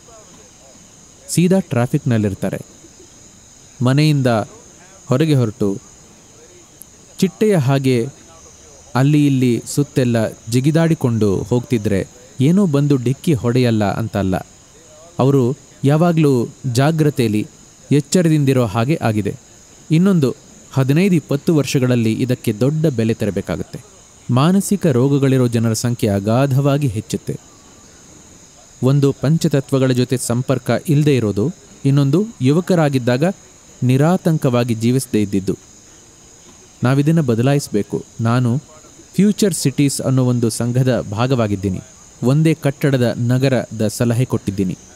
ಸೀದಾ ಟ್ರಾಫಿಕ್ನಲ್ಲಿರ್ತಾರೆ ಮನೆಯಿಂದ ಹೊರಗೆ ಹೊರಟು ಚಿಟ್ಟೆಯ ಹಾಗೆ ಅಲ್ಲಿ ಇಲ್ಲಿ ಸುತ್ತೆಲ್ಲ ಜಿಗಿದಾಡಿಕೊಂಡು ಹೋಗ್ತಿದ್ರೆ ಏನೋ ಬಂದು ಡಿಕ್ಕಿ ಹೊಡೆಯಲ್ಲ ಅಂತ ಅಲ್ಲ ಅವರು ಯಾವಾಗಲೂ ಜಾಗ್ರತೆಯಲ್ಲಿ ಎಚ್ಚರದಿಂದಿರೋ ಹಾಗೆ ಆಗಿದೆ ಇನ್ನೊಂದು ಹದಿನೈದು ಇಪ್ಪತ್ತು ವರ್ಷಗಳಲ್ಲಿ ಇದಕ್ಕೆ ದೊಡ್ಡ ಬೆಲೆ ತೆರಬೇಕಾಗುತ್ತೆ ಮಾನಸಿಕ ರೋಗಗಳಿರೋ ಜನರ ಸಂಖ್ಯೆ ಅಗಾಧವಾಗಿ ಹೆಚ್ಚುತ್ತೆ ಒಂದು ಪಂಚತತ್ವಗಳ ಜೊತೆ ಸಂಪರ್ಕ ಇಲ್ಲದೆ ಇರೋದು ಇನ್ನೊಂದು ಯುವಕರಾಗಿದ್ದಾಗ ನಿರಾತಂಕವಾಗಿ ಜೀವಿಸದೇ ಇದ್ದಿದ್ದು ನಾವಿದನ್ನು ಬದಲಾಯಿಸಬೇಕು ನಾನು ಫ್ಯೂಚರ್ ಸಿಟೀಸ್ ಅನ್ನೋ ಒಂದು ಸಂಘದ ಭಾಗವಾಗಿದ್ದೀನಿ ಒಂದೇ ಕಟ್ಟಡದ ನಗರದ ಸಲಹೆ ಕೊಟ್ಟಿದ್ದೀನಿ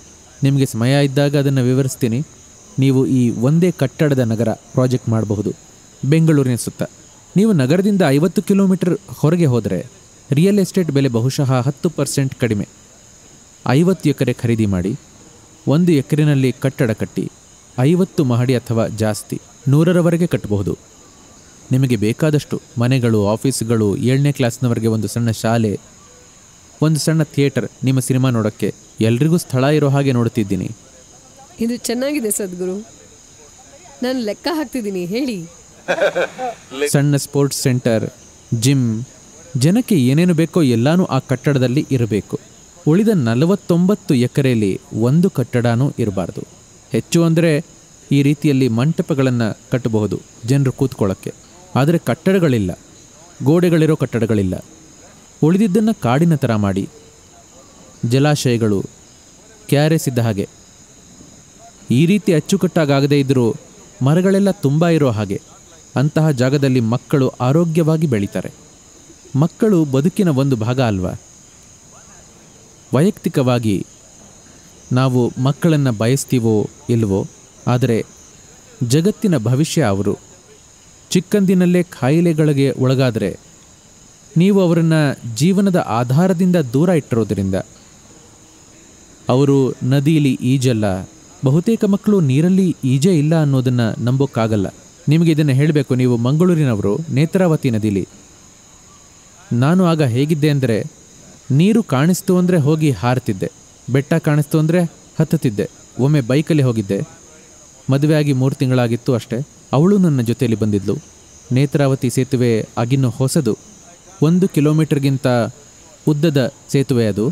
ನಿಮಗೆ ಸಮಯ ಇದ್ದಾಗ ಅದನ್ನು ವಿವರಿಸ್ತೀನಿ ನೀವು ಈ ಒಂದೇ ಕಟ್ಟಡದ ನಗರ ಪ್ರಾಜೆಕ್ಟ್ ಮಾಡಬಹುದು ಬೆಂಗಳೂರಿನ ಸುತ್ತ ನೀವು ನಗರದಿಂದ ಐವತ್ತು ಕಿಲೋಮೀಟರ್ ಹೊರಗೆ ಹೋದರೆ ರಿಯಲ್ ಎಸ್ಟೇಟ್ ಬೆಲೆ ಬಹುಶಃ ಹತ್ತು ಪರ್ಸೆಂಟ್ ಕಡಿಮೆ ಐವತ್ತು ಎಕರೆ ಖರೀದಿ ಮಾಡಿ ಒಂದು ಎಕರೆನಲ್ಲಿ ಕಟ್ಟಡ ಕಟ್ಟಿ ಐವತ್ತು ಮಹಡಿ ಅಥವಾ ಜಾಸ್ತಿ ನೂರರವರೆಗೆ ಕಟ್ಟಬಹುದು ನಿಮಗೆ ಬೇಕಾದಷ್ಟು ಮನೆಗಳು ಆಫೀಸ್ಗಳು ಏಳನೇ ಕ್ಲಾಸ್ನವರೆಗೆ ಒಂದು ಸಣ್ಣ ಶಾಲೆ ಒಂದು ಸಣ್ಣ ಥಿಯೇಟರ್ ನಿಮ್ಮ ಸಿನಿಮಾ ನೋಡೋಕ್ಕೆ ಎಲ್ರಿಗೂ ಸ್ಥಳ ಇರೋ ಹಾಗೆ ನೋಡ್ತಿದ್ದೀನಿ ಇದು ಚೆನ್ನಾಗಿದೆ ಸದ್ಗುರು ನಾನು ಲೆಕ್ಕ ಹಾಕ್ತಿದ್ದೀನಿ ಹೇಳಿ ಸಣ್ಣ ಸ್ಪೋರ್ಟ್ಸ್ ಸೆಂಟರ್ ಜಿಮ್ ಜನಕ್ಕೆ ಏನೇನು ಬೇಕೋ ಎಲ್ಲಾನು ಆ ಕಟ್ಟಡದಲ್ಲಿ ಇರಬೇಕು ಉಳಿದ ನಲವತ್ತೊಂಬತ್ತು ಎಕರೆಯಲ್ಲಿ ಒಂದು ಕಟ್ಟಡನೂ ಇರಬಾರ್ದು ಹೆಚ್ಚು ಅಂದರೆ ಈ ರೀತಿಯಲ್ಲಿ ಮಂಟಪಗಳನ್ನು ಕಟ್ಟಬಹುದು ಜನರು ಕೂತ್ಕೊಳ್ಳೋಕ್ಕೆ ಆದರೆ ಕಟ್ಟಡಗಳಿಲ್ಲ ಗೋಡೆಗಳಿರೋ ಕಟ್ಟಡಗಳಿಲ್ಲ ಉಳಿದಿದ್ದನ್ನು ಕಾಡಿನ ಥರ ಮಾಡಿ ಜಲಾಶಯಗಳು ಕ್ಯಾರೆಸ್ ಇದ್ದ ಹಾಗೆ ಈ ರೀತಿ ಅಚ್ಚುಕಟ್ಟಾಗದೇ ಇದ್ದರೂ ಮರಗಳೆಲ್ಲ ತುಂಬ ಇರೋ ಹಾಗೆ ಅಂತಹ ಜಾಗದಲ್ಲಿ ಮಕ್ಕಳು ಆರೋಗ್ಯವಾಗಿ ಬೆಳೀತಾರೆ ಮಕ್ಕಳು ಬದುಕಿನ ಒಂದು ಭಾಗ ಅಲ್ವಾ ವೈಯಕ್ತಿಕವಾಗಿ ನಾವು ಮಕ್ಕಳನ್ನು ಬಯಸ್ತೀವೋ ಇಲ್ವೋ ಆದರೆ ಜಗತ್ತಿನ ಭವಿಷ್ಯ ಅವರು ಚಿಕ್ಕಂದಿನಲ್ಲೇ ಕಾಯಿಲೆಗಳಿಗೆ ಒಳಗಾದರೆ ನೀವು ಅವರನ್ನು ಜೀವನದ ಆಧಾರದಿಂದ ದೂರ ಇಟ್ಟಿರೋದ್ರಿಂದ ಅವರು ನದಿಯಲ್ಲಿ ಈಜಲ್ಲ ಬಹುತೇಕ ಮಕ್ಕಳು ನೀರಲ್ಲಿ ಈಜೇ ಇಲ್ಲ ಅನ್ನೋದನ್ನು ನಂಬೋಕ್ಕಾಗಲ್ಲ ನಿಮಗೆ ಇದನ್ನು ಹೇಳಬೇಕು ನೀವು ಮಂಗಳೂರಿನವರು ನೇತ್ರಾವತಿ ನದಿಲಿ ನಾನು ಆಗ ಹೇಗಿದ್ದೆ ಅಂದರೆ ನೀರು ಕಾಣಿಸ್ತು ಅಂದರೆ ಹೋಗಿ ಹಾರ್ತಿದ್ದೆ ಬೆಟ್ಟ ಕಾಣಿಸ್ತು ಅಂದರೆ ಹತ್ತುತ್ತಿದ್ದೆ ಒಮ್ಮೆ ಬೈಕಲ್ಲಿ ಹೋಗಿದ್ದೆ ಮದುವೆಯಾಗಿ ಮೂರು ತಿಂಗಳಾಗಿತ್ತು ಅಷ್ಟೇ ಅವಳು ನನ್ನ ಜೊತೆಯಲ್ಲಿ ಬಂದಿದ್ಲು ನೇತ್ರಾವತಿ ಸೇತುವೆ ಆಗಿನ್ನು ಹೊಸದು ಒಂದು ಕಿಲೋಮೀಟರ್ಗಿಂತ ಉದ್ದದ ಸೇತುವೆ ಅದು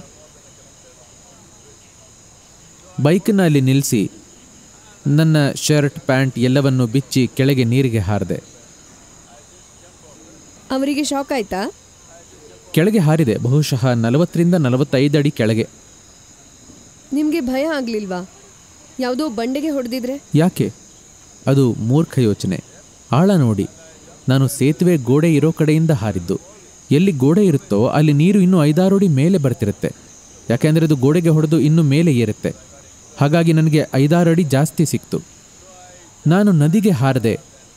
ಬೈಕನ್ನು ಅಲ್ಲಿ ನಿಲ್ಲಿಸಿ ನನ್ನ ಶರ್ಟ್ ಪ್ಯಾಂಟ್ ಎಲ್ಲವನ್ನು ಬಿಚ್ಚಿ ಕೆಳಗೆ ನೀರಿಗೆ ಹಾರಿದೆ ಅವರಿಗೆ ಶಾಕ್ ಆಯ್ತಾ ಕೆಳಗೆ ಹಾರಿದೆ ಬಹುಶಃ ನಲವತ್ತರಿಂದ ನಲವತ್ತೈದು ಅಡಿ ಕೆಳಗೆ ನಿಮಗೆ ಭಯ ಆಗ್ಲಿಲ್ವಾ ಯಾವುದೋ ಬಂಡೆಗೆ ಹೊಡೆದಿದ್ರೆ ಯಾಕೆ ಅದು ಮೂರ್ಖ ಯೋಚನೆ ಆಳ ನೋಡಿ ನಾನು ಸೇತುವೆ ಗೋಡೆ ಇರೋ ಕಡೆಯಿಂದ ಹಾರಿದ್ದು ಎಲ್ಲಿ ಗೋಡೆ ಇರುತ್ತೋ ಅಲ್ಲಿ ನೀರು ಇನ್ನೂ ಐದಾರು ಅಡಿ ಮೇಲೆ ಬರ್ತಿರುತ್ತೆ ಯಾಕೆಂದರೆ ಅದು ಗೋಡೆಗೆ ಹೊಡೆದು ಇನ್ನೂ ಮೇಲೆ ಏರುತ್ತೆ ಹಾಗಾಗಿ ನನಗೆ ಐದಾರು ಅಡಿ ಜಾಸ್ತಿ ಸಿಕ್ತು ನಾನು ನದಿಗೆ ಹಾರದೆ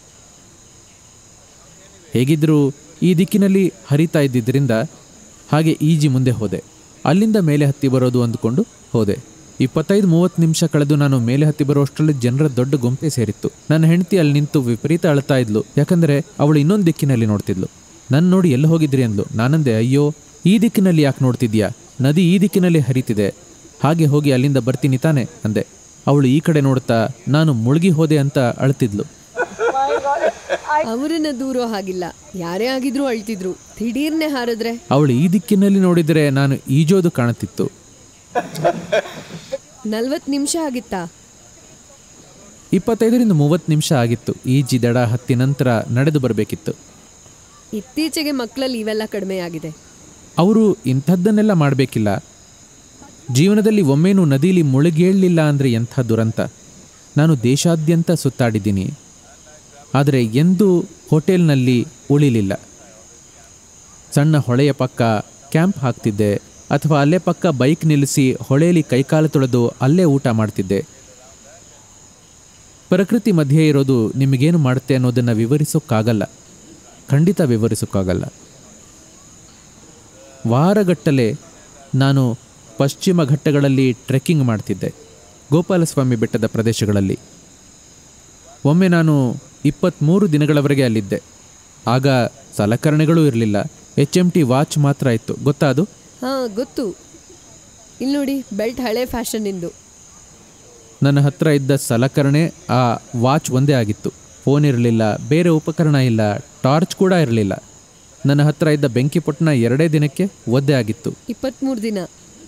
ಹೇಗಿದ್ದರೂ ಈ ದಿಕ್ಕಿನಲ್ಲಿ ಹರಿತಾ ಇದ್ದಿದ್ದರಿಂದ ಹಾಗೆ ಈಜಿ ಮುಂದೆ ಹೋದೆ ಅಲ್ಲಿಂದ ಮೇಲೆ ಹತ್ತಿ ಬರೋದು ಅಂದುಕೊಂಡು ಹೋದೆ ಇಪ್ಪತ್ತೈದು ಮೂವತ್ತು ನಿಮಿಷ ಕಳೆದು ನಾನು ಮೇಲೆ ಹತ್ತಿ ಬರುವಷ್ಟರಲ್ಲಿ ಜನರ ದೊಡ್ಡ ಗುಂಪೆ ಸೇರಿತ್ತು ನನ್ನ ಹೆಂಡತಿ ಅಲ್ಲಿ ನಿಂತು ವಿಪರೀತ ಅಳ್ತಾ ಇದ್ಲು ಯಾಕಂದರೆ ಅವಳು ಇನ್ನೊಂದು ದಿಕ್ಕಿನಲ್ಲಿ ನೋಡ್ತಿದ್ಲು ನನ್ನ ನೋಡಿ ಎಲ್ಲ ಹೋಗಿದ್ರಿ ಅಂದ್ಲು ನಾನಂದೆ ಅಯ್ಯೋ ಈ ದಿಕ್ಕಿನಲ್ಲಿ ಯಾಕೆ ನೋಡ್ತಿದ್ಯಾ ನದಿ ಈ ದಿಕ್ಕಿನಲ್ಲಿ ಹರಿತಿದೆ ಹಾಗೆ ಹೋಗಿ ಅಲ್ಲಿಂದ ಬರ್ತೀನಿ ತಾನೆ ಅಂದೆ ಅವಳು ಈ ಕಡೆ ನೋಡ್ತಾ ನಾನು ಮುಳುಗಿ ಹೋದೆ ಅಂತ ಅಳ್ತಿದ್ಲು ಅವರನ್ನ ದೂರೋ ಹಾಗಿಲ್ಲ ಯಾರೇ ಆಗಿದ್ರು ಅಳ್ತಿದ್ರು ದಿಢೀರ್ನೆ ಹಾರಿದ್ರೆ ಅವಳು ಈ ದಿಕ್ಕಿನಲ್ಲಿ ನೋಡಿದರೆ ನಾನು ಈಜೋದು ಕಾಣುತ್ತಿತ್ತು ನಲ್ವತ್ತು ನಿಮಿಷ ಆಗಿತ್ತಾ ಇಪ್ಪತ್ತೈದರಿಂದ ಮೂವತ್ತು ನಿಮಿಷ ಆಗಿತ್ತು ಈಜಿ ದಡ ಹತ್ತಿ ನಂತರ ನಡೆದು ಬರಬೇಕಿತ್ತು ಇತ್ತೀಚೆಗೆ ಮಕ್ಕಳಲ್ಲಿ ಇವೆಲ್ಲ ಕಡಿಮೆ ಆಗಿದೆ ಅವರು ಇಂಥದ್ದನ್ನೆಲ್ಲ ಮಾಡಬೇಕಿಲ್ಲ ಜೀವನದಲ್ಲಿ ಒಮ್ಮೇನೂ ನದಿಲಿ ಮುಳುಗೇಳಲಿಲ್ಲ ಅಂದರೆ ಎಂಥ ದುರಂತ ನಾನು ದೇಶಾದ್ಯಂತ ಸುತ್ತಾಡಿದ್ದೀನಿ ಆದರೆ ಎಂದೂ ಹೋಟೆಲ್ನಲ್ಲಿ ಉಳಿಲಿಲ್ಲ ಸಣ್ಣ ಹೊಳೆಯ ಪಕ್ಕ ಕ್ಯಾಂಪ್ ಹಾಕ್ತಿದ್ದೆ ಅಥವಾ ಅಲ್ಲೇ ಪಕ್ಕ ಬೈಕ್ ನಿಲ್ಲಿಸಿ ಹೊಳೆಯಲ್ಲಿ ಕೈಕಾಲು ತೊಳೆದು ಅಲ್ಲೇ ಊಟ ಮಾಡ್ತಿದ್ದೆ ಪ್ರಕೃತಿ ಮಧ್ಯೆ ಇರೋದು ನಿಮಗೇನು ಮಾಡುತ್ತೆ ಅನ್ನೋದನ್ನು ವಿವರಿಸೋಕ್ಕಾಗಲ್ಲ ಖಂಡಿತ ವಿವರಿಸೋಕ್ಕಾಗಲ್ಲ ವಾರಗಟ್ಟಲೆ ನಾನು ಪಶ್ಚಿಮ ಘಟ್ಟಗಳಲ್ಲಿ ಟ್ರೆಕ್ಕಿಂಗ್ ಮಾಡ್ತಿದ್ದೆ ಗೋಪಾಲಸ್ವಾಮಿ ಬೆಟ್ಟದ ಪ್ರದೇಶಗಳಲ್ಲಿ ಒಮ್ಮೆ ನಾನು ಇಪ್ಪತ್ತ್ಮೂರು ದಿನಗಳವರೆಗೆ ಅಲ್ಲಿದ್ದೆ ಆಗ ಸಲಕರಣೆಗಳೂ ಇರಲಿಲ್ಲ ಎಚ್ ಎಮ್ ಟಿ ವಾಚ್ ಮಾತ್ರ ಇತ್ತು ಗೊತ್ತಾ ಅದು ಹಾ ಗೊತ್ತು ಇಲ್ಲಿ ನೋಡಿ ಬೆಲ್ಟ್ ಹಳೆ ಫ್ಯಾಷನ್ ಇಂದು ನನ್ನ ಹತ್ರ ಇದ್ದ ಸಲಕರಣೆ ಆ ವಾಚ್ ಒಂದೇ ಆಗಿತ್ತು ಫೋನ್ ಇರಲಿಲ್ಲ ಬೇರೆ ಉಪಕರಣ ಇಲ್ಲ ಟಾರ್ಚ್ ಕೂಡ ಇರಲಿಲ್ಲ ನನ್ನ ಹತ್ರ ಇದ್ದ ಬೆಂಕಿ ಪೊಟ್ಟಣ ಎರಡೇ ದಿನಕ್ಕೆ ಒದ್ದೆ ಆಗಿತ್ತು ಇಪ್ಪತ್ತ್ಮೂರು ದಿನ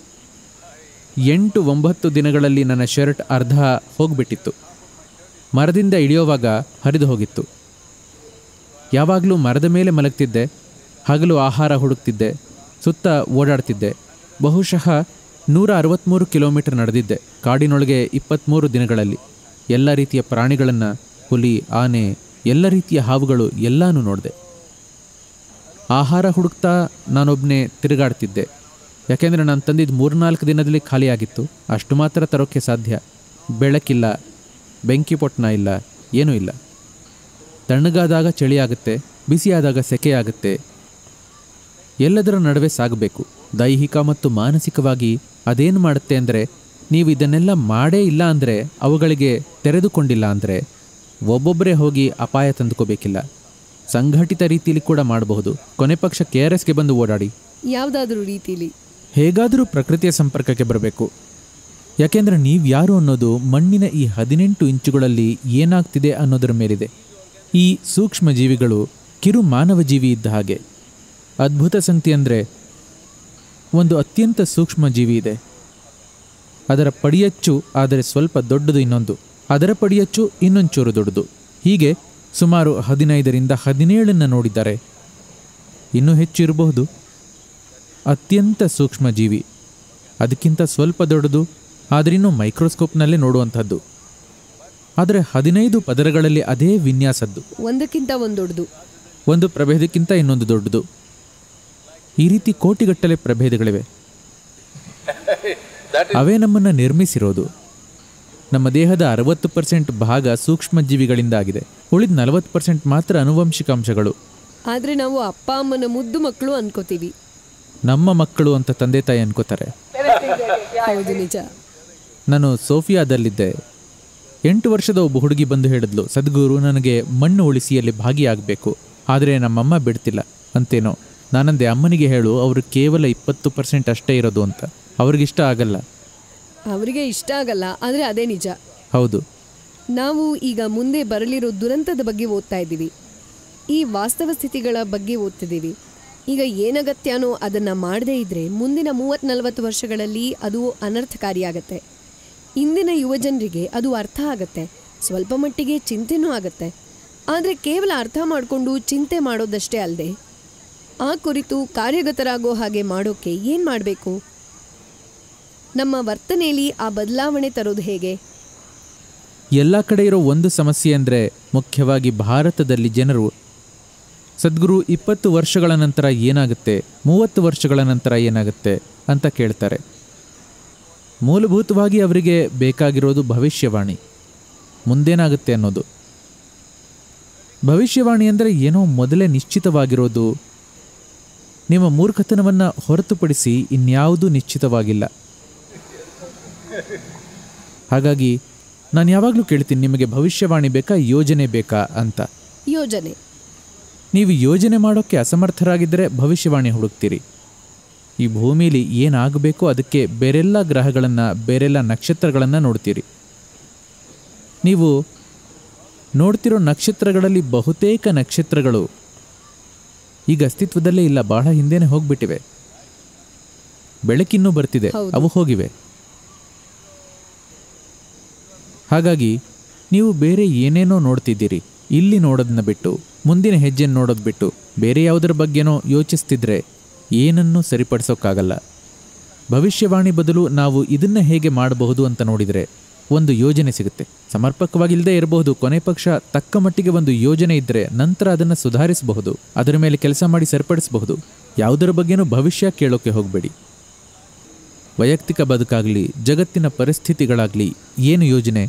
ಎಂಟು ಒಂಬತ್ತು ದಿನಗಳಲ್ಲಿ ನನ್ನ ಶರ್ಟ್ ಅರ್ಧ ಹೋಗ್ಬಿಟ್ಟಿತ್ತು ಮರದಿಂದ ಇಳಿಯೋವಾಗ ಹರಿದು ಹೋಗಿತ್ತು ಯಾವಾಗಲೂ ಮರದ ಮೇಲೆ ಮಲಗ್ತಿದ್ದೆ ಹಗಲು ಆಹಾರ ಹುಡುಕ್ತಿದ್ದೆ ಸುತ್ತ ಓಡಾಡ್ತಿದ್ದೆ ಬಹುಶಃ ನೂರ ಅರವತ್ತ್ಮೂರು ಕಿಲೋಮೀಟರ್ ನಡೆದಿದ್ದೆ ಕಾಡಿನೊಳಗೆ ಇಪ್ಪತ್ತ್ಮೂರು ದಿನಗಳಲ್ಲಿ ಎಲ್ಲ ರೀತಿಯ ಪ್ರಾಣಿಗಳನ್ನು ಹುಲಿ ಆನೆ ಎಲ್ಲ ರೀತಿಯ ಹಾವುಗಳು ಎಲ್ಲಾನು ನೋಡಿದೆ ಆಹಾರ ಹುಡುಕ್ತಾ ನಾನೊಬ್ಬನೇ ತಿರುಗಾಡ್ತಿದ್ದೆ ಯಾಕೆಂದರೆ ನಾನು ತಂದಿದ್ದು ಮೂರ್ನಾಲ್ಕು ದಿನದಲ್ಲಿ ಖಾಲಿಯಾಗಿತ್ತು ಅಷ್ಟು ಮಾತ್ರ ತರೋಕ್ಕೆ ಸಾಧ್ಯ ಬೆಳಕಿಲ್ಲ ಬೆಂಕಿ ಪೊಟ್ನ ಇಲ್ಲ ಏನೂ ಇಲ್ಲ ತಣ್ಣಗಾದಾಗ ಚಳಿ ಆಗುತ್ತೆ ಬಿಸಿಯಾದಾಗ ಸೆಕೆಯಾಗುತ್ತೆ ಎಲ್ಲದರ ನಡುವೆ ಸಾಗಬೇಕು ದೈಹಿಕ ಮತ್ತು ಮಾನಸಿಕವಾಗಿ ಅದೇನು ಮಾಡುತ್ತೆ ಅಂದರೆ ನೀವು ಇದನ್ನೆಲ್ಲ ಮಾಡೇ ಇಲ್ಲ ಅಂದರೆ ಅವುಗಳಿಗೆ ತೆರೆದುಕೊಂಡಿಲ್ಲ ಅಂದರೆ ಒಬ್ಬೊಬ್ಬರೇ ಹೋಗಿ ಅಪಾಯ ತಂದುಕೋಬೇಕಿಲ್ಲ ಸಂಘಟಿತ ರೀತಿಯಲ್ಲಿ ಕೂಡ ಮಾಡಬಹುದು ಕೊನೆ ಪಕ್ಷ ಕೆ ಆರ್ ಎಸ್ಗೆ ಬಂದು ಓಡಾಡಿ ಯಾವ್ದಾದ್ರೂ ರೀತಿಲಿ ಹೇಗಾದರೂ ಪ್ರಕೃತಿಯ ಸಂಪರ್ಕಕ್ಕೆ ಬರಬೇಕು ಯಾಕೆಂದರೆ ನೀವು ಯಾರು ಅನ್ನೋದು ಮಣ್ಣಿನ ಈ ಹದಿನೆಂಟು ಇಂಚುಗಳಲ್ಲಿ ಏನಾಗ್ತಿದೆ ಅನ್ನೋದರ ಮೇಲಿದೆ ಈ ಸೂಕ್ಷ್ಮ ಜೀವಿಗಳು ಕಿರು ಮಾನವ ಜೀವಿ ಇದ್ದ ಹಾಗೆ ಅದ್ಭುತ ಸಂಗತಿ ಅಂದರೆ ಒಂದು ಅತ್ಯಂತ ಸೂಕ್ಷ್ಮ ಜೀವಿ ಇದೆ ಅದರ ಪಡಿಯಚ್ಚು ಆದರೆ ಸ್ವಲ್ಪ ದೊಡ್ಡದು ಇನ್ನೊಂದು ಅದರ ಪಡಿಯಚ್ಚು ಇನ್ನೊಂಚೂರು ದೊಡ್ಡದು ಹೀಗೆ ಸುಮಾರು ಹದಿನೈದರಿಂದ ಹದಿನೇಳನ್ನು ನೋಡಿದ್ದಾರೆ ಇನ್ನೂ ಹೆಚ್ಚು ಇರಬಹುದು ಅತ್ಯಂತ ಸೂಕ್ಷ್ಮ ಜೀವಿ ಅದಕ್ಕಿಂತ ಸ್ವಲ್ಪ ದೊಡ್ಡದು ಆದ್ರಿನ್ನೂ ಮೈಕ್ರೋಸ್ಕೋಪ್ನಲ್ಲೇ ನೋಡುವಂಥದ್ದು ಆದರೆ ಹದಿನೈದು ಪದರಗಳಲ್ಲಿ ಅದೇ ವಿನ್ಯಾಸದ್ದು ಒಂದಕ್ಕಿಂತ ಒಂದು ದೊಡ್ಡದು ಒಂದು ಪ್ರಭೇದಕ್ಕಿಂತ ಇನ್ನೊಂದು ದೊಡ್ಡದು ಈ ರೀತಿ ಕೋಟಿಗಟ್ಟಲೆ ಪ್ರಭೇದಗಳಿವೆ ಅವೇ ನಮ್ಮನ್ನು ನಿರ್ಮಿಸಿರೋದು ನಮ್ಮ ದೇಹದ ಅರವತ್ತು ಪರ್ಸೆಂಟ್ ಭಾಗ ಸೂಕ್ಷ್ಮ ಜೀವಿಗಳಿಂದ ಆಗಿದೆ ಉಳಿದ ನಲವತ್ತು ಪರ್ಸೆಂಟ್ ಮಾತ್ರ ಅನುವಂಶಿಕ ಅಂಶಗಳು ಆದ್ರೆ ನಾವು ಅಪ್ಪ ಅಮ್ಮನ ಮುದ್ದು ಮಕ್ಕಳು ಅನ್ಕೋತೀವಿ ನಮ್ಮ ಮಕ್ಕಳು ಅಂತ ತಂದೆ ತಾಯಿ ಅನ್ಕೋತಾರೆ ಹೌದು ನಿಜ ನಾನು ಸೋಫಿಯಾದಲ್ಲಿದ್ದೆ ಎಂಟು ವರ್ಷದ ಒಬ್ಬ ಹುಡುಗಿ ಬಂದು ಹೇಳಿದ್ಲು ಸದ್ಗುರು ನನಗೆ ಮಣ್ಣು ಉಳಿಸಿಯಲ್ಲಿ ಭಾಗಿಯಾಗಬೇಕು ಆದರೆ ನಮ್ಮಮ್ಮ ಬಿಡ್ತಿಲ್ಲ ಅಂತೇನೋ ನಾನಂದೆ ಅಮ್ಮನಿಗೆ ಹೇಳು ಅವರು ಕೇವಲ ಇಪ್ಪತ್ತು ಪರ್ಸೆಂಟ್ ಅಷ್ಟೇ ಇರೋದು ಅಂತ ಅವ್ರಿಗಿಷ್ಟ ಆಗಲ್ಲ ಅವರಿಗೆ ಇಷ್ಟ ಆಗಲ್ಲ ಆದ್ರೆ ಅದೇ ನಿಜ ಹೌದು ನಾವು ಈಗ ಮುಂದೆ ಬರಲಿರೋ ದುರಂತದ ಬಗ್ಗೆ ಓದ್ತಾ ಇದ್ದೀವಿ ಈ ವಾಸ್ತವ ಸ್ಥಿತಿಗಳ ಬಗ್ಗೆ ಓದ್ತಿದ್ದೀವಿ ಈಗ ಏನಗತ್ಯನೋ ಅದನ್ನ ಮಾಡದೇ ಇದ್ರೆ ಮುಂದಿನ ಮೂವತ್ ನಲವತ್ತು ವರ್ಷಗಳಲ್ಲಿ ಅದು ಅನರ್ಥಕಾರಿಯಾಗತ್ತೆ ಇಂದಿನ ಯುವಜನರಿಗೆ ಅದು ಅರ್ಥ ಆಗತ್ತೆ ಸ್ವಲ್ಪ ಮಟ್ಟಿಗೆ ಚಿಂತೆನೂ ಆಗತ್ತೆ ಆದರೆ ಕೇವಲ ಅರ್ಥ ಮಾಡಿಕೊಂಡು ಚಿಂತೆ ಮಾಡೋದಷ್ಟೇ ಅಲ್ಲದೆ ಆ ಕುರಿತು ಕಾರ್ಯಗತರಾಗೋ ಹಾಗೆ ಮಾಡೋಕೆ ಏನು ಮಾಡಬೇಕು ನಮ್ಮ ವರ್ತನೆಯಲ್ಲಿ ಆ ಬದಲಾವಣೆ ತರೋದು ಹೇಗೆ ಎಲ್ಲ ಕಡೆ ಇರೋ ಒಂದು ಸಮಸ್ಯೆ ಅಂದರೆ ಮುಖ್ಯವಾಗಿ ಭಾರತದಲ್ಲಿ ಜನರು ಸದ್ಗುರು ಇಪ್ಪತ್ತು ವರ್ಷಗಳ ನಂತರ ಏನಾಗುತ್ತೆ ಮೂವತ್ತು ವರ್ಷಗಳ ನಂತರ ಏನಾಗುತ್ತೆ ಅಂತ ಕೇಳ್ತಾರೆ ಮೂಲಭೂತವಾಗಿ ಅವರಿಗೆ ಬೇಕಾಗಿರೋದು ಭವಿಷ್ಯವಾಣಿ ಮುಂದೇನಾಗುತ್ತೆ ಅನ್ನೋದು ಭವಿಷ್ಯವಾಣಿ ಅಂದರೆ ಏನೋ ಮೊದಲೇ ನಿಶ್ಚಿತವಾಗಿರೋದು ನಿಮ್ಮ ಮೂರ್ಖತನವನ್ನು ಹೊರತುಪಡಿಸಿ ಇನ್ಯಾವುದೂ ನಿಶ್ಚಿತವಾಗಿಲ್ಲ ಹಾಗಾಗಿ ನಾನು ಯಾವಾಗಲೂ ಕೇಳ್ತೀನಿ ನಿಮಗೆ ಭವಿಷ್ಯವಾಣಿ ಬೇಕಾ ಯೋಜನೆ ಬೇಕಾ ಅಂತ ಯೋಜನೆ ನೀವು ಯೋಜನೆ ಮಾಡೋಕ್ಕೆ ಅಸಮರ್ಥರಾಗಿದ್ದರೆ ಭವಿಷ್ಯವಾಣಿ ಹುಡುಕ್ತೀರಿ ಈ ಭೂಮಿಲಿ ಏನಾಗಬೇಕೋ ಅದಕ್ಕೆ ಬೇರೆಲ್ಲ ಗ್ರಹಗಳನ್ನು ಬೇರೆಲ್ಲ ನಕ್ಷತ್ರಗಳನ್ನು ನೋಡ್ತೀರಿ ನೀವು ನೋಡ್ತಿರೋ ನಕ್ಷತ್ರಗಳಲ್ಲಿ ಬಹುತೇಕ ನಕ್ಷತ್ರಗಳು ಈಗ ಅಸ್ತಿತ್ವದಲ್ಲೇ ಇಲ್ಲ ಬಹಳ ಹಿಂದೆನೇ ಹೋಗ್ಬಿಟ್ಟಿವೆ ಬೆಳಕಿನ್ನೂ ಬರ್ತಿದೆ ಹೌದು. ಅವು ಹೋಗಿವೆ ಹಾಗಾಗಿ ನೀವು ಬೇರೆ ಏನೇನೋ ನೋಡ್ತಿದ್ದೀರಿ ಇಲ್ಲಿ ನೋಡೋದನ್ನ ಬಿಟ್ಟು ಮುಂದಿನ ಹೆಜ್ಜೆನ ನೋಡೋದು ಬಿಟ್ಟು ಬೇರೆ ಯಾವುದರ ಬಗ್ಗೆನೋ ಯೋಚಿಸ್ತಿದ್ರೆ ಏನನ್ನೂ ಸರಿಪಡಿಸೋಕ್ಕಾಗಲ್ಲ ಭವಿಷ್ಯವಾಣಿ ಬದಲು ನಾವು ಇದನ್ನ ಹೇಗೆ ಮಾಡಬಹುದು ಅಂತ ನೋಡಿದರೆ ಒಂದು ಯೋಜನೆ ಸಿಗುತ್ತೆ ಸಮರ್ಪಕವಾಗಿಲ್ಲದೆ ಇರಬಹುದು ಕೊನೆ ಪಕ್ಷ ತಕ್ಕ ಮಟ್ಟಿಗೆ ಒಂದು ಯೋಜನೆ ಇದ್ದರೆ ನಂತರ ಅದನ್ನು ಸುಧಾರಿಸಬಹುದು ಅದರ ಮೇಲೆ ಕೆಲಸ ಮಾಡಿ ಸರಿಪಡಿಸಬಹುದು ಯಾವುದರ ಬಗ್ಗೆನೂ ಭವಿಷ್ಯ ಕೇಳೋಕೆ ಹೋಗಬೇಡಿ ವೈಯಕ್ತಿಕ ಬದುಕಾಗಲಿ ಜಗತ್ತಿನ ಪರಿಸ್ಥಿತಿಗಳಾಗಲಿ ಏನು ಯೋಜನೆ